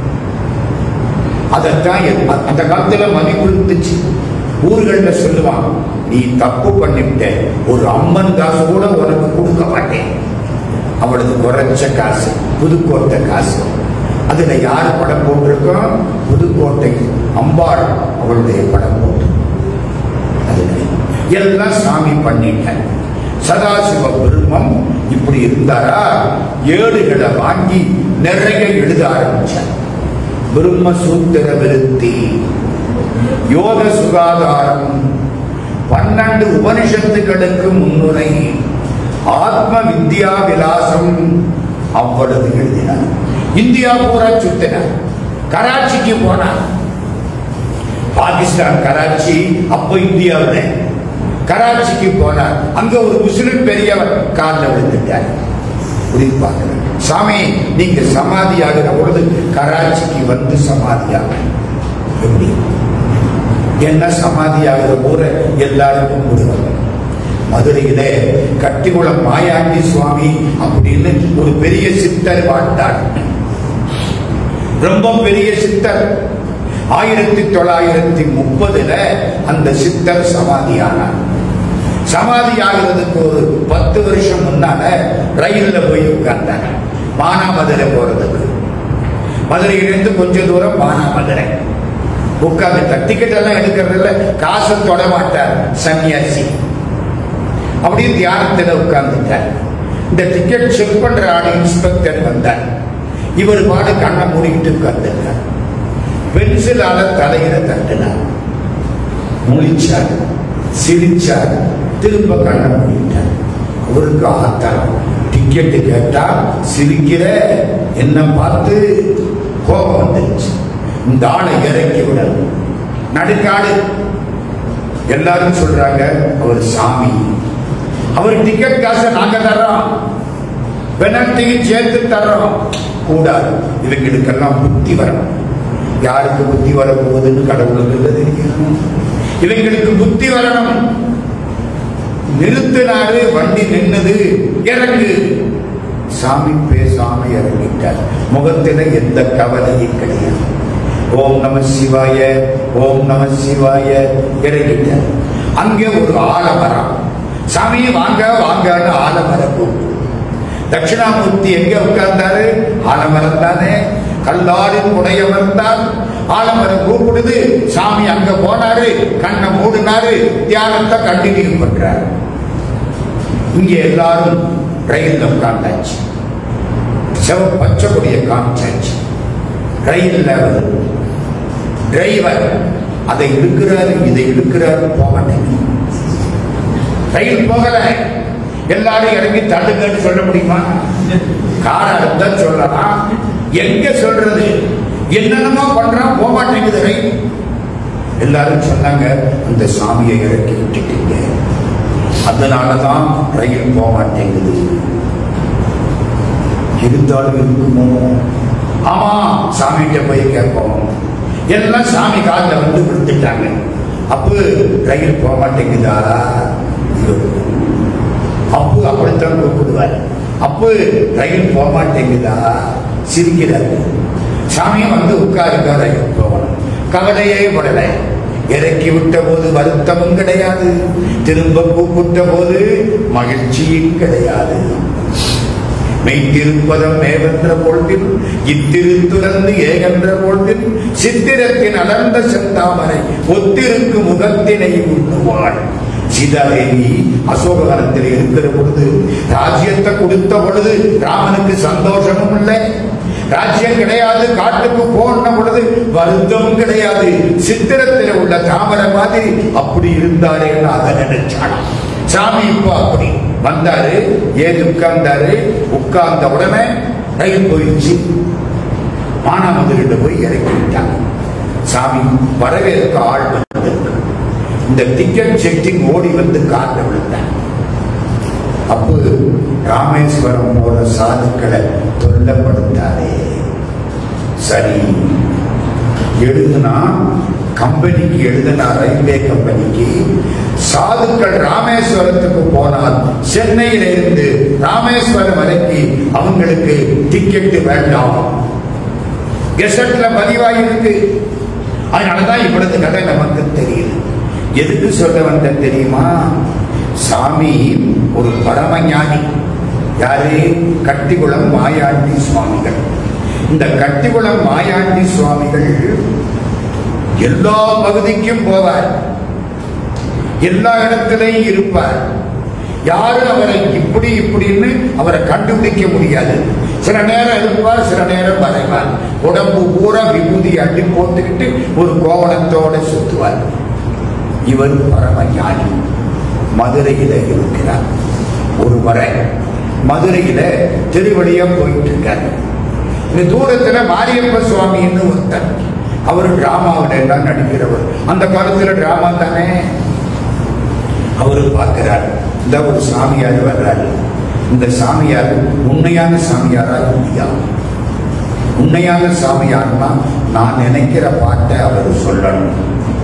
அதைத்தான் எ- அந்த காலத்துல மதிப்பு இருந்துச்சு ஊர்கள்ல சொல்லுவான் நீ தப்பு பண்ணிவிட்ட ஒரு அம்மன் காசு கூட உனக்கு கொடுக்க மாட்டேன் அவளது குறைச்ச காசு புதுக்கோட்டை காசு அதுல யார் படம் போட்டிருக்கோம் புதுக்கோட்டை அம்பாள் அவளுடைய படம் போட்டு அதுல எல்லாம் சாமி பண்ணிட்டேன் சதாசிவ பெருமம் இப்படி இருந்தாரா ஏடுகளை வாங்கி நிறைய எழுத ஆரம்பிச்சார் பிரம்ம சூத்திர விருத்தி யோக சுகாதாரம் பன்னெண்டு உபனிஷத்துக்களுக்கு முன்னுரை ஆத்ம வித்யா விலாசம் அவ்வளவு எழுதினார் இந்தியா பூரா சுத்தினார் கராச்சிக்கு போனார் பாகிஸ்தான் கராச்சி அப்ப இந்தியாவில் கராச்சிக்கு போனார் அங்க ஒரு முஸ்லிம் பெரியவர் காலில் விழுந்துட்டார் புரிந்து பார்க்கிறேன் சாமி நீங்க சமாதி ஆகிற பொழுது கராச்சிக்கு வந்து சமாதி ஆகணும் எப்படி என்ன சமாதி ஆகிற ஊரை எல்லாருக்கும் கொடுவாங்க மதுரையிலே கட்டிக்குளம் மாயாண்டி சுவாமி அப்படின்னு ஒரு பெரிய சித்தர் வாழ்ந்தார் ரொம்ப பெரிய சித்தர் ஆயிரத்தி தொள்ளாயிரத்தி முப்பதுல அந்த சித்தர் சமாதியானார் சமாதி ஆகிறதுக்கு ஒரு பத்து வருஷம் முன்னால ரயில்ல போய் உட்கார்ந்தாங்க மானாமதுரை போறதுக்கு மதுரையிலிருந்து கொஞ்ச தூரம் மானாமதுரை உட்கார்ந்து டிக்கெட் எல்லாம் எடுக்கிறது இல்ல காசை தொட மாட்டார் சன்னியாசி அப்படியே தியானத்துல உட்கார்ந்துட்டார் இந்த டிக்கெட் செக் பண்ற ஆள் இன்ஸ்பெக்டர் வந்தார் இவர் பாடு கண்ணை மூடிக்கிட்டு உட்கார்ந்துருக்கார் பென்சிலால தலையில தட்டினார் முழிச்சார் சிரிச்சார் திரும்ப கண்ணை மூடிட்டார் அவருக்கு ஆத்தாரம் டிக்கெட்டு கேட்டா சிரிக்கிற என்ன பார்த்து கோபம் வந்துருச்சு இந்த ஆளை இறக்கி விடணும் நடுக்காடு எல்லாரும் சொல்றாங்க அவர் சாமி அவர் டிக்கெட் காசை நாங்க தர்றோம் பெனல்ட்டியும் சேர்த்து தர்றோம் கூடாது இவங்களுக்கெல்லாம் புத்தி வரணும் யாருக்கு புத்தி வர போகுதுன்னு கடவுளுக்கு தெரியும் இவங்களுக்கு புத்தி வரணும் நிறுத்தினாரு வண்டி நின்னது இறங்கு சாமி பேசாம இறங்கிட்டார் முகத்துல எந்த கவலையும் கிடையாது ஓம் நம சிவாய ஓம் நம சிவாய இறங்கிட்டார் அங்கே ஒரு ஆலமரம் சாமி வாங்க வாங்கன்னு ஆலமரம் கூப்பிடு தட்சிணாமூர்த்தி எங்க உட்கார்ந்தாரு ஆலமரம் தானே கல்லாரின் உடையவர் தான் ஆலமரம் கூப்பிடுது சாமி அங்க போனாரு கண்ணை மூடினாரு தியானத்தை கண்டினியூ பண்றாரு இங்க எல்லாரும் ரயில்ல உட்கார்ந்தாச்சு செவ பச்சை கொடிய காமிச்சாச்சு ரயில்ல வருது டிரைவர் அதை இழுக்கிறாரு இதை இழுக்கிறாரு போக மாட்டேங்குது ரயில் போகல எல்லாரும் இறங்கி தள்ளுங்கன்னு சொல்ல முடியுமா கார இருந்தா சொல்லலாம் எங்க சொல்றது என்னென்னமோ பண்றான் போக மாட்டேங்குது ரயில் எல்லாரும் சொன்னாங்க அந்த சாமியை இறக்கி விட்டுட்டீங்க அதனாலதான் ரயில் போக மாட்டேங்குது இருந்தாலும் இருக்குமோ ஆமா சாமிகிட்ட போய் கேட்போம் எல்லாம் சாமி காலில் வந்து விழுந்துட்டாங்க அப்போ ரயில் போக மாட்டேங்குதா இருக்கும். அப்பு அப்படித்தான் கூப்பிடுவார் அப்பு ரயில் போக மாட்டேங்குதா சிரிக்கிறாரு சாமி வந்து உட்காருங்க ரயில் போகணும் கவலையே படலை இறக்கி விட்ட போது வருத்தமும் கிடையாது திரும்ப கூப்பிட்ட போது மகிழ்ச்சியும் கிடையாது மெய்த்திருப்பதம் மேவென்ற பொழுதில் இத்திருத்துறந்து ஏகென்ற பொழுதில் சித்திரத்தின் அடர்ந்த செந்தாமரை ஒத்திருக்கு முகத்தினை உண்ணுவாள் சீதாதேவி அசோகவனத்தில் இருக்கிற பொழுது ராஜ்யத்தை கொடுத்த பொழுது ராமனுக்கு சந்தோஷமும் இல்லை ராஜ்யம் கிடையாது காட்டுக்கு போன பொழுது வருத்தமும் கிடையாது சித்திரத்தில் உள்ள தாமரை மாதிரி அப்படி இருந்தாரே அதை நினைச்சான் சாமி இப்போ அப்படி வந்தாரு ஏது உட்கார்ந்தாரு உட்கார்ந்த உடனே ரயில் போயிடுச்சு மானாமதுரிட்ட போய் இறக்கி விட்டாங்க சாமி வரவேற்க ஆள் வந்திருக்கு இந்த டிக்கெட் செக்கிங் ஓடி வந்து காலில் விழுந்தாங்க அப்போ ராமேஸ்வரம் போற சாதுக்களை தொல்லப்படுத்தாரே சரி எழுதுனா கம்பெனிக்கு எழுதினா ரயில்வே கம்பெனிக்கு சாதுக்கள் ராமேஸ்வரத்துக்கு போனால் சென்னையில இருந்து ராமேஸ்வரம் வரைக்கும் அவங்களுக்கு டிக்கெட் வேண்டாம் கெசட்ல பதிவாயிருக்கு அதனாலதான் இவ்வளவு கதை நமக்கு தெரியுது எதுக்கு சொல்ல வந்த தெரியுமா சாமி ஒரு பரமஞானி யாரு கட்டிக்குளம் மாயாண்டி சுவாமிகள் இந்த கட்டிக்குளம் மாயாண்டி சுவாமிகள் எல்லா பகுதிக்கும் போவார் எல்லா இடத்திலையும் இருப்பார் யாரும் அவரை இப்படி இப்படின்னு அவரை கண்டுபிடிக்க முடியாது சில நேரம் இருப்பார் சில நேரம் மறைவார் உடம்பு பூரா விபூதி அள்ளி போட்டுக்கிட்டு ஒரு கோவணத்தோட சுத்துவார் இவர் பரமஞானி மதுரையில இருக்கிறார் ஒரு முறை மதுரையில திருவழியா போயிட்டு இருக்காரு இந்த தூரத்துல மாரியப்ப சுவாமின்னு ஒருத்தர் அவர் டிராமாவில எல்லாம் நடிக்கிறவர் அந்த காலத்துல டிராமா தானே அவரு பார்க்கிறார் இந்த ஒரு சாமியார் வர்றாரு இந்த சாமியார் உண்மையான சாமியாரா இல்லையா உண்மையான சாமியார்னா நான் நினைக்கிற பாட்டை அவர் சொல்லணும்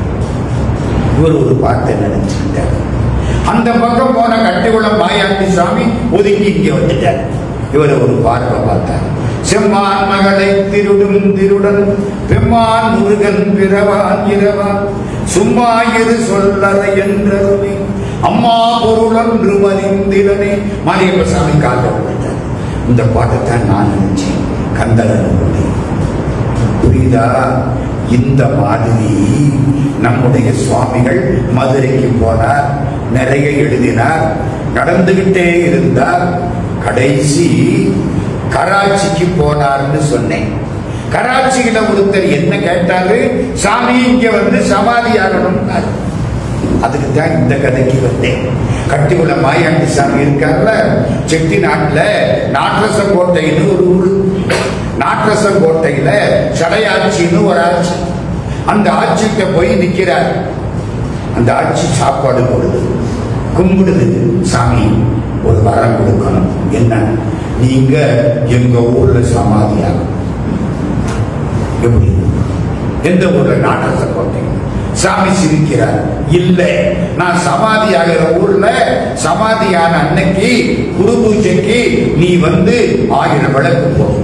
இவர் ஒரு பாட்டை நினைச்சுக்கிட்டார் அந்த பக்கம் போன கட்டிக்குளம் மாயாண்டி சாமி ஒதுங்கி இங்க வந்துட்டார் இவர் ஒரு பார்வை பார்த்தார் செம்மான் மகளை திருடும் திருடன் பெம்மான் முருகன் பிறவான் இரவான் சும்மா இரு சொல்லறை என்றருமே அம்மா பொருளன்று மறிந்திரனே மாரியப்ப சாமி காலில் விழுந்தார் இந்த பாட்டைத்தான் நான் நினைச்சேன் கந்தரன் புரியுதா இந்த மாதிரி நம்முடைய சுவாமிகள் மதுரைக்கு போனார் நிறைய எழுதினார் நடந்துகிட்டே இருந்தார் கடைசி கராச்சிக்கு போனார்னு சொன்னேன் கராச்சியில ஒருத்தர் என்ன கேட்டாரு சாமி இங்க வந்து சமாதி ஆகணும்னாரு அதுக்கு தான் இந்த கதைக்கு வந்தேன் கட்டிக்குள்ள மாயாண்டி சாமி இருக்கார்ல செட்டி நாட்டுல நாட்டரசன் கோட்டைன்னு ஒரு ஊரு நாட்டரசன் கோட்டையில சடையாட்சின்னு ஒரு ஆட்சி அந்த ஆட்சிகிட்ட போய் நிக்கிறார் அந்த ஆட்சி சாப்பாடு போடுது கும்பிடுது சாமி ஒரு வரம் கொடுக்கணும் என்ன நீங்க எங்க ஊர்ல சமாதியாகும் எப்படி எந்த ஊர்ல நாட்டரசன் கோட்டை சாமி சிரிக்கிறார் இல்ல நான் சமாதி ஆகிற ஊர்ல சமாதியான அன்னைக்கு குரு பூஜைக்கு நீ வந்து ஆயிரம் விளக்கு போடும்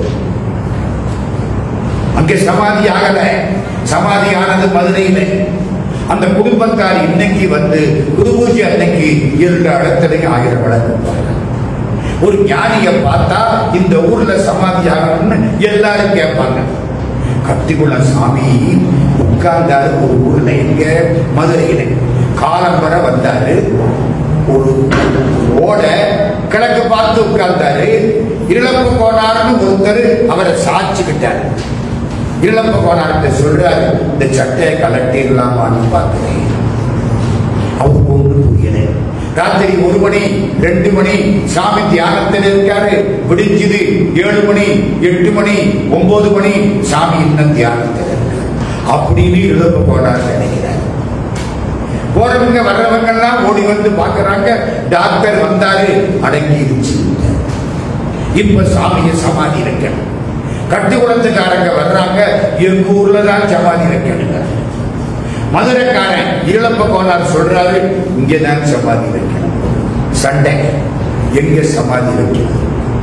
அங்கே சமாதி ஆகல சமாதி ஆனது மதுரையில அந்த குடும்பத்தார் இன்னைக்கு வந்து குரு பூஜை அன்னைக்கு இரண்டு இடத்துலையும் ஆயிரம் விளக்கு போடுறாங்க ஒரு ஞானிய பார்த்தா இந்த ஊர்ல சமாதி ஆகணும்னு எல்லாரும் கேட்பாங்க கத்திக்குள்ள சாமி உட்கார்ந்தாரு ஒரு ஊர்ல எங்க மதுரையில காலம் வர வந்தாரு ஒரு ஓட கிழக்கு பார்த்து உட்கார்ந்தாரு இளப்பு கோனார்னு ஒருத்தர் அவரை சாட்சிக்கிட்டாரு இளப்பு கோனார்கிட்ட சொல்றாரு இந்த சட்டையை கலட்டிடலாமான்னு பார்க்கிறேன் அவருக்கு ஒன்று புரியல ராத்திரி ஒரு மணி ரெண்டு மணி சாமி தியானத்தில் இருக்காரு விடிஞ்சுது ஏழு மணி எட்டு மணி ஒன்பது மணி சாமி இன்னும் தியானத்தில் இருக்காரு அப்படின்னு இழப்பு போனார் நினைக்கிறார் போறவங்க வர்றவங்க எல்லாம் ஓடி வந்து பாக்குறாங்க டாக்டர் வந்தாரு அடங்கி இருந்துச்சு இப்ப சாமியை சமாதி வைக்கணும் கட்டுக்குளத்துக்காரங்க வர்றாங்க எங்க ஊர்ல தான் சமாதி வைக்கணுங்க மதுரைக்காரன் இளப்ப கோனார் சொல்றாரு இங்கதான் சமாதி வைக்கணும் சண்டை எங்க சமாதி வைக்கணும்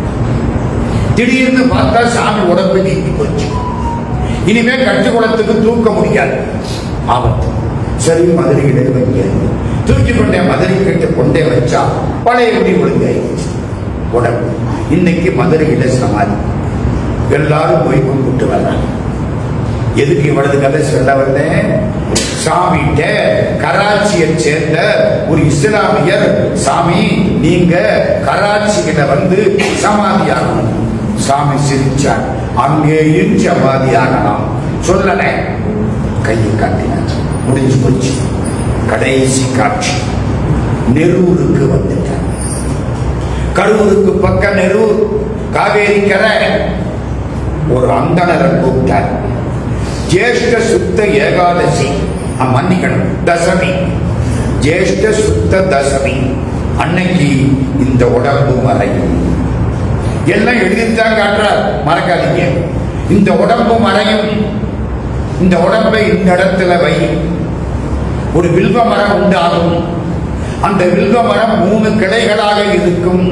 திடீர்னு பார்த்தா சாமி உடம்பு நீக்கி போச்சு இனிமே கட்டுக்குளத்துக்கு தூக்க முடியாது ஆபத்து சரி மதுரையிலே வைக்க தூக்கி கொண்டே மதுரை கிட்ட கொண்டே வச்சா பழையபடி ஒழுங்காயிடுச்சு உடம்பு இன்னைக்கு மதுரையில சமாதி எல்லாரும் போய் கும்பிட்டு வர்றாங்க எதுக்கு இவ்வளவு கதை சொல்ல வந்தேன் சாமிகிட்ட கராச்சியை சேர்ந்த ஒரு இஸ்லாமியர் சாமி நீங்க கராச்சியில வந்து சமாதி ஆகணும் சாமி சிரிச்சார் அங்கேயும் சமாதி ஆகலாம் சொல்லல கையை காட்டினார் முடிஞ்சு போச்சு கடைசி காட்சி நெரூருக்கு வந்துட்டார் கரூருக்கு பக்கம் நெரூர் காவேரி கரை ஒரு அந்தணரை கூப்பிட்டார் ஜேஷ்ட சுத்த ஏகாதசி ஆ, மன்னிக்கணும் தசமி ஜேஷ்ட சுத்த தசமி அன்னைக்கு இந்த உடம்பு மறையும் எல்லாம் எழுதித்தான் காட்டுறார் மறக்காதீங்க இந்த உடம்பு மறையும் இந்த உடம்பை இந்த இடத்துல வை ஒரு வில்வ மரம் உண்டாகும் அந்த வில்வ மரம் மூணு கிளைகளாக இருக்கும்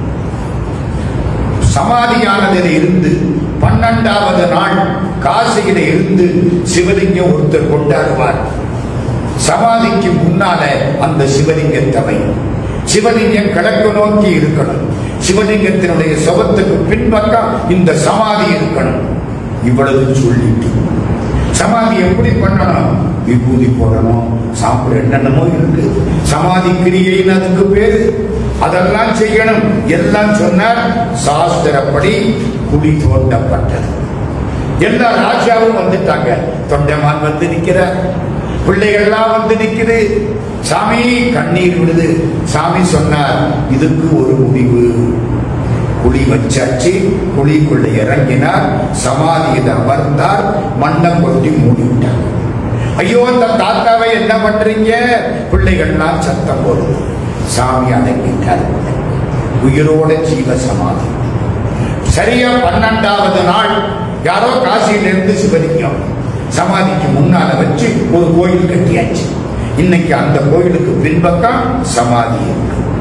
சமாதியானதில் இருந்து பன்னெண்டாவது நாள் காசியில இருந்து சிவலிங்கம் ஒருத்தர் கொண்டாடுவார் சமாதிக்கு முன்னால அந்த சிவலிங்கத்தவை சிவலிங்கம் கிழக்கு நோக்கி இருக்கணும் சிவலிங்கத்தினுடைய சுபத்துக்கு பின்பக்கம் இந்த சமாதி இருக்கணும் இவ்வளவு சொல்லிட்டு சமாதி எப்படி பண்ணணும் விபூதி போடணும் சாப்பிட என்னென்னமோ இருக்கு சமாதி கிரியைன்னு அதுக்கு பேரு அதெல்லாம் செய்யணும் எல்லாம் சொன்னார் சாஸ்திரப்படி குழி தோண்டப்பட்டது எல்லா ராஜாவும் வந்துட்டாங்க தொண்டைமான் வந்து நிக்கிறார் பிள்ளைகள்லாம் வந்து நிக்குது சாமி கண்ணீர் விடுது சாமி சொன்னார் இதுக்கு ஒரு முடிவு குழி வச்சாச்சு குழிக்குள்ள இறங்கினார் சமாதியில் அமர்ந்தார் மண்ணை கொட்டி மூடிவிட்டார் ஐயோ அந்த தாத்தாவை என்ன பண்றீங்க பிள்ளைகள்லாம் சத்தம் போடுது சாமி அடங்கிட்டார் உயிரோட ஜீவ சமாதி சரியா பன்னெண்டாவது நாள் யாரோ காசியிலிருந்து சிவலிங்கம் சமாதிக்கு முன்னால வச்சு ஒரு கோயில் கட்டியாச்சு இன்னைக்கு அந்த கோயிலுக்கு பின்பக்கம் சமாதி இருக்கு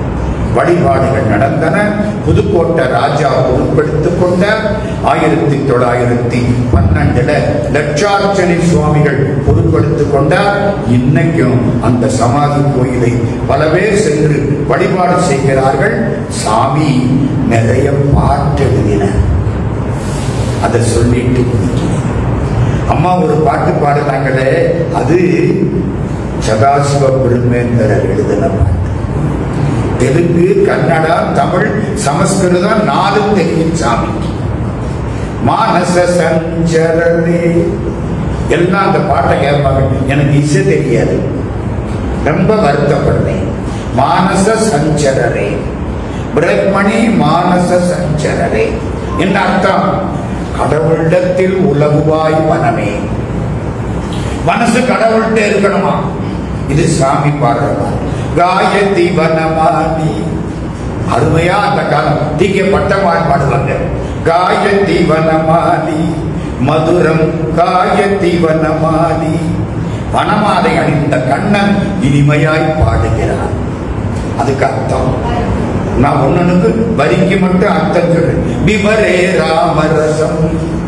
வழிபாடுகள் நடந்தன புதுக்கோட்டை ராஜா பொறுப்பெடுத்துக் கொண்ட ஆயிரத்தி தொள்ளாயிரத்தி பன்னெண்டுல லட்சார்ச்சனை சுவாமிகள் பொறுப்பெடுத்துக் கொண்டார் இன்னைக்கும் அந்த சமாதி கோயிலை பல பேர் சென்று வழிபாடு செய்கிறார்கள் சாமி நிறைய பாட்டு எழுதினார் அதை சொல்லிட்டு முடிக்கிறேன். அம்மா ஒரு பாட்டு பாடுனாங்களே அது சதாசிவ பெருமேந்தரர் எழுதின பாட்டு தெலுங்கு கன்னடா தமிழ் சமஸ்கிருதம் நாலும் தெரியும் சாமிக்கு மானச சஞ்சரரே எல்லாம் அந்த பாட்டை கேட்பாங்க எனக்கு இசை தெரியாது ரொம்ப வருத்தப்படுறேன் மானச சஞ்சரரே பிரம்மணி மானச சஞ்சரரே என்ன அர்த்தம் கடவுளிடத்தில் உலகுவாய் மனமே மனசு கடவுள்கிட்ட இருக்கணுமா இது சாமி பாடுறதா காயத்தி வனமானி அருமையா அந்த காலம் தீக்க பட்டமான் பாடுவாங்க காயத்தி வனமாலி மதுரம் காயத்தி வனமாலி வனமாலை அணிந்த கண்ணன் இனிமையாய் பாடுகிறார் அதுக்கு அர்த்தம் நான் ஒன்னனுக்கு வரிக்கு மட்டும் அர்த்தம் சொல்றேன் விபரே ராமரசம்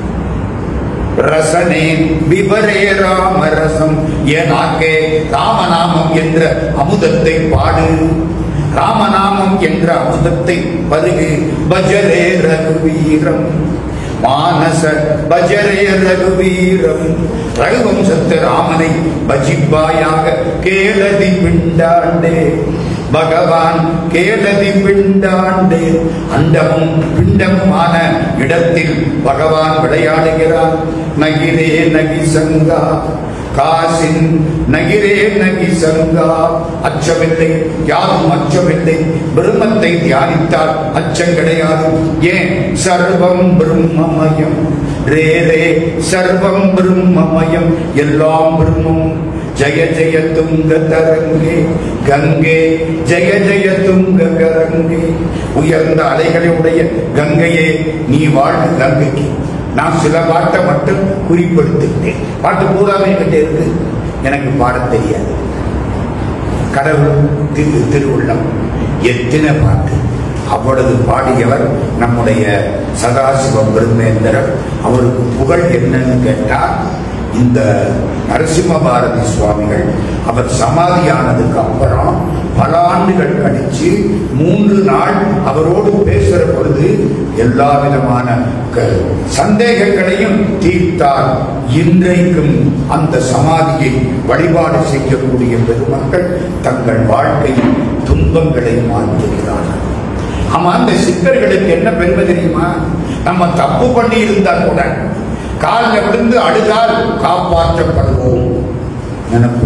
ரசனே விபரே ராமரசம் ஏனாக்கே ராமநாமம் என்ற அமுதத்தை பாடு ராமநாமம் என்ற அமுதத்தை பருகு பஜரே ரகுவீரம் மானச பஜரே ரகுவீரம் ரகுவம்சத்து ராமனை பஜிப்பாயாக கேளதி பிண்டாண்டே பகவான் கேளதி பிண்டாண்டே அண்டமும் பிண்டமுமான இடத்தில் பகவான் விளையாடுகிறான் நகிரே நகி சங்கா காசின் நகிரே நகி சங்கா அச்சமில்லை யாரும் அச்சமில்லை பிரம்மத்தை தியானித்தால் அச்சம் கிடையாது ஏன் சர்வம் பிரம்மமயம் ரே ரே சர்வம் பிரம்மமயம் எல்லாம் பிரம்மம் ஜய ஜய துங்க தரங்கே கங்கே ஜய ஜய துங்க கரங்கே உயர்ந்த அலைகளை உடைய கங்கையே நீ வாழ் கங்கைக்கு நான் சில பாட்டை மட்டும் குறிப்பிடுத்துக்கிட்டேன் பாட்டு பூராவே என்கிட்ட இருக்கு எனக்கு பாட தெரியாது கடவுள் திரு திருவுள்ளம் எத்தனை பாட்டு அவ்வளவு பாடியவர் நம்முடைய சதாசிவ பெருமேந்திரர் அவருக்கு புகழ் என்னன்னு கேட்டால் இந்த நரசிம்ம பாரதி சுவாமிகள் அவர் சமாதியானதுக்கு அப்புறம் பல ஆண்டுகள் கழிச்சு மூன்று நாள் அவரோடு பேசுற பொழுது எல்லா விதமான க- சந்தேகங்களையும் தீர்த்தார் இன்றைக்கும் அந்த சமாதியை வழிபாடு செய்யக்கூடிய பெருமக்கள் தங்கள் வாழ்க்கையில் துன்பங்களை மாற்றுகிறார்கள் ஆமா அந்த சித்தர்களுக்கு என்ன பெருமை தெரியுமா நம்ம தப்பு பண்ணி இருந்தா கூட காலில் விழுந்து அழுதால் காப்பாற்றப்படுவோம் நினைப்பு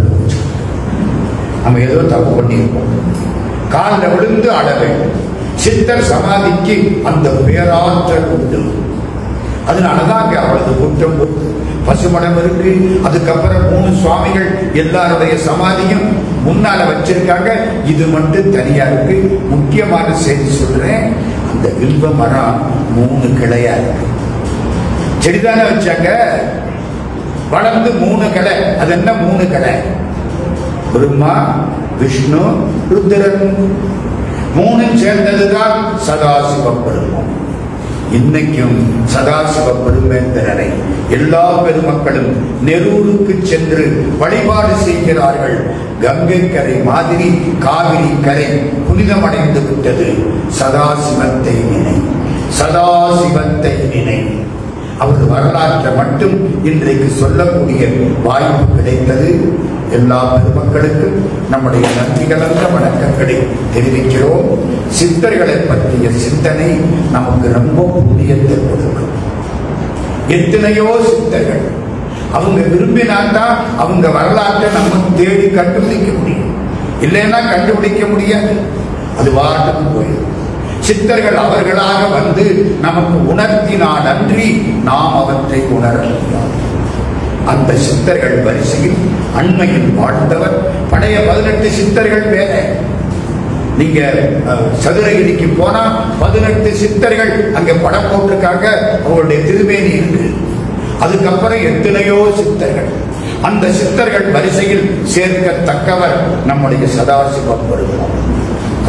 நம்ம ஏதோ தப்பு பண்ணியிருப்போம் காலில் விழுந்து அழ வேண்டும் சித்தர் சமாதிக்கு அந்த பேராற்றல் உண்டு அதனாலதான் அங்க அவளது கூட்டம் இருக்கு. பசுமடம் இருக்கு அதுக்கப்புறம் மூணு சுவாமிகள் எல்லாருடைய சமாதியும் முன்னால வச்சிருக்காங்க இது மட்டும் தனியா இருக்கு முக்கியமான செய்தி சொல்றேன் அந்த வில்வ மரம் மூணு கிளையா இருக்கு செடிதானே வச்சாங்க வளர்ந்து மூணு கிளை அது என்ன மூணு கிளை பிரம்மா விஷ்ணு ருத்ரன் மூணும் சேர்ந்ததுதான் சதாசிவ பெருமம் இன்னைக்கும் சதாசிவ பெருமேந்திரரை எல்லா பெருமக்களும் நெரூருக்கு சென்று வழிபாடு செய்கிறார்கள் கங்கை கரை மாதிரி காவிரி கரை புனிதமடைந்து விட்டது சதாசிவத்தை நினை சதாசிவத்தை நினை அவர் வரலாற்றை மட்டும் இன்றைக்கு சொல்லக்கூடிய வாய்ப்பு கிடைத்தது எல்லா பெருமக்களுக்கும் நம்முடைய நன்றி கலந்த வணக்கங்களை தெரிவிக்கிறோம் சித்தர்களை பற்றிய சிந்தனை நமக்கு ரொம்ப புண்ணியத்தை கொடுக்கும் எத்தனையோ சித்தர்கள் அவங்க விரும்பினால்தான் அவங்க வரலாற்றை நம்ம தேடி கண்டுபிடிக்க முடியும் இல்லைன்னா கண்டுபிடிக்க முடியாது அது வாட்டுக்கு போயிடும் சித்தர்கள் அவர்களாக வந்து நமக்கு உணர்த்தினால் அன்றி நாம் அவற்றை உணர முடியாது அந்த சித்தர்கள் வரிசையில் அண்மையில் வாழ்ந்தவர் பழைய பதினெட்டு சித்தர்கள் வேற நீங்க அஹ், சதுரகிரிக்கு போனா பதினெட்டு சித்தர்கள் அங்க படம் போட்டிருக்காங்க அவங்களுடைய திருமேனி இருக்கு அதுக்கப்புறம் எத்தனையோ சித்தர்கள் அந்த சித்தர்கள் வரிசையில் சேர்க்கத்தக்கவர் நம்முடைய சதாசிவம் பெருமாள்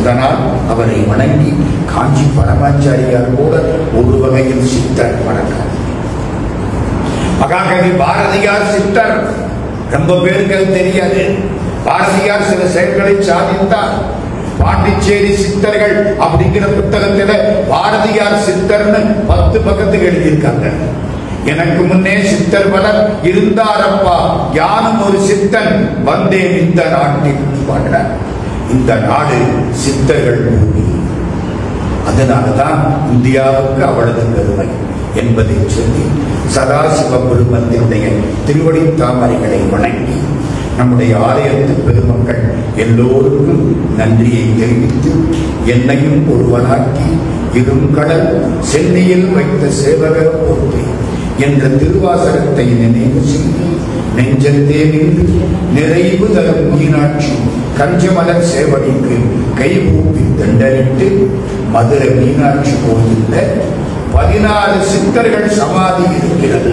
அதனால் அவரை வணங்கி காஞ்சி பரமாச்சாரியார் கூட ஒரு வகையில் சித்தர் வணக்கம் மகாகவி பாரதியார் சித்தர் ரொம்ப பேருக்கு அது தெரியாது பாரதியார் சில செயல்களை சாதித்தார் பாண்டிச்சேரி சித்தர்கள் அப்படிங்கிற புத்தகத்துல பாரதியார் சித்தர்னு பத்து பக்கத்துக்கு எழுதியிருக்காங்க எனக்கு முன்னே சித்தர் பலர் இருந்தாரப்பா யானும் ஒரு சித்தன் வந்தேன் இந்த நாட்டில் பாடுறார் இந்த நாடு சித்தர்கள் பூமி அதனாலதான் இந்தியாவுக்கு அவளது பெருமை என்பதை சொல்லி சதாசிவ பெருமத்தினுடைய திருவடி தாமரைகளை வணங்கி நம்முடைய ஆலயத்து பெருமக்கள் எல்லோருக்கும் நன்றியை தெரிவித்து என்னையும் ஒருவனாக்கி இருங்கடல் சென்னையில் வைத்த சேவகர் போற்றி என்ற திருவாசகத்தை நினைவு செய்து நெஞ்சத்தே நின்று நிறைவு தரும் மீனாட்சி கஞ்சமலர் சேவடிக்கு கைகூப்பி தண்டரிட்டு மதுரை மீனாட்சி கோயில்ல பதினாறு சித்தர்கள் சமாதி இருக்கிறது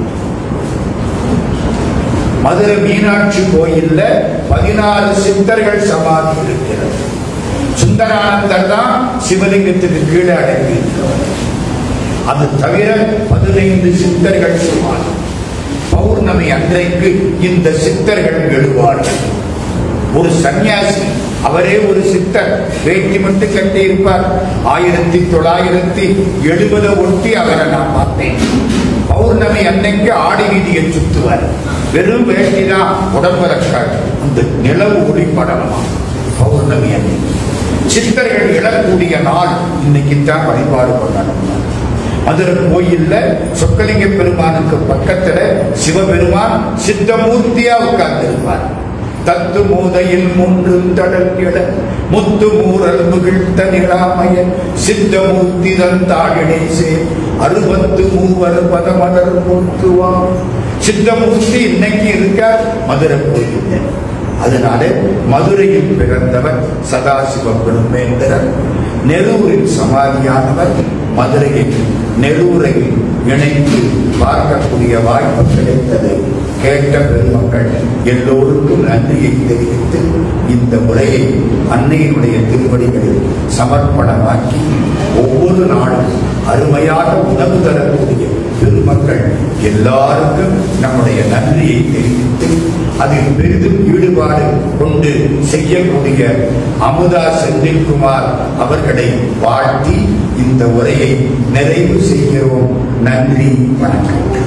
மதுரை மீனாட்சி கோயில்ல பதினாறு சித்தர்கள் சமாதி இருக்கிறது சுந்தரானந்தர் தான் சிவலிங்கத்துக்கு கீழே அடங்கி இருக்கிறவர் அது தவிர பதினைந்து சித்தர்கள் சமாதி பௌர்ணமி அன்றைக்கு இந்த சித்தர்கள் எழுவார்கள் ஒரு சன்னியாசி அவரே ஒரு சித்தர் வேட்டி மட்டும் கட்டி இருப்பார் ஆயிரத்தி தொள்ளாயிரத்தி எழுபதை ஒட்டி அவரை நான் பார்த்தேன் பௌர்ணமி அன்னைக்கு ஆடி வீதியை சுத்துவார் வெறும் வேட்டி தான் உடம்பரக்காடு அந்த நிலவு ஒளி படலமா பௌர்ணமி அன்னைக்கு சித்தர்கள் எழக்கூடிய நாள் இன்னைக்கு தான் வழிபாடு பண்ணணும் மதுரை கோயில்ல சொக்கலிங்க பெருமானுக்கு பக்கத்துல சிவபெருமான் சித்தமூர்த்தியா உட்கார்ந்திருப்பார் தத்து மூதையில் மூன்றும் தடல் இட முத்து மூரல் முகிழ்த்த நிலாமய சித்தமூர்த்தி தந்தாழினை சேர் அறுபத்து மூவர் பதமலர் போற்றுவான் சித்தமூர்த்தி இன்னைக்கு இருக்கார் மதுரை கோயில் அதனால மதுரையில் பிறந்தவர் சதாசிவ பெருமேந்திரன் நெரூரில் சமாதியானவர் மதுரையில் நெரூரையில் இணைத்து பார்க்கக்கூடிய வாய்ப்பு கிடைத்தது கேட்ட பெருமக்கள் எல்லோருக்கும் நன்றியை தெரிவித்து இந்த உரையை அன்னையினுடைய திருவடிகளில் சமர்ப்பணமாக்கி ஒவ்வொரு நாளும் அருமையாக உணவு தரக்கூடிய பெருமக்கள் எல்லாருக்கும் நம்முடைய நன்றியை தெரிவித்து அதில் பெரிதும் ஈடுபாடு கொண்டு செய்யக்கூடிய அமுதா செந்தில்குமார் அவர்களை வாழ்த்தி இந்த உரையை நிறைவு செய்கிறோம் நன்றி வணக்கம்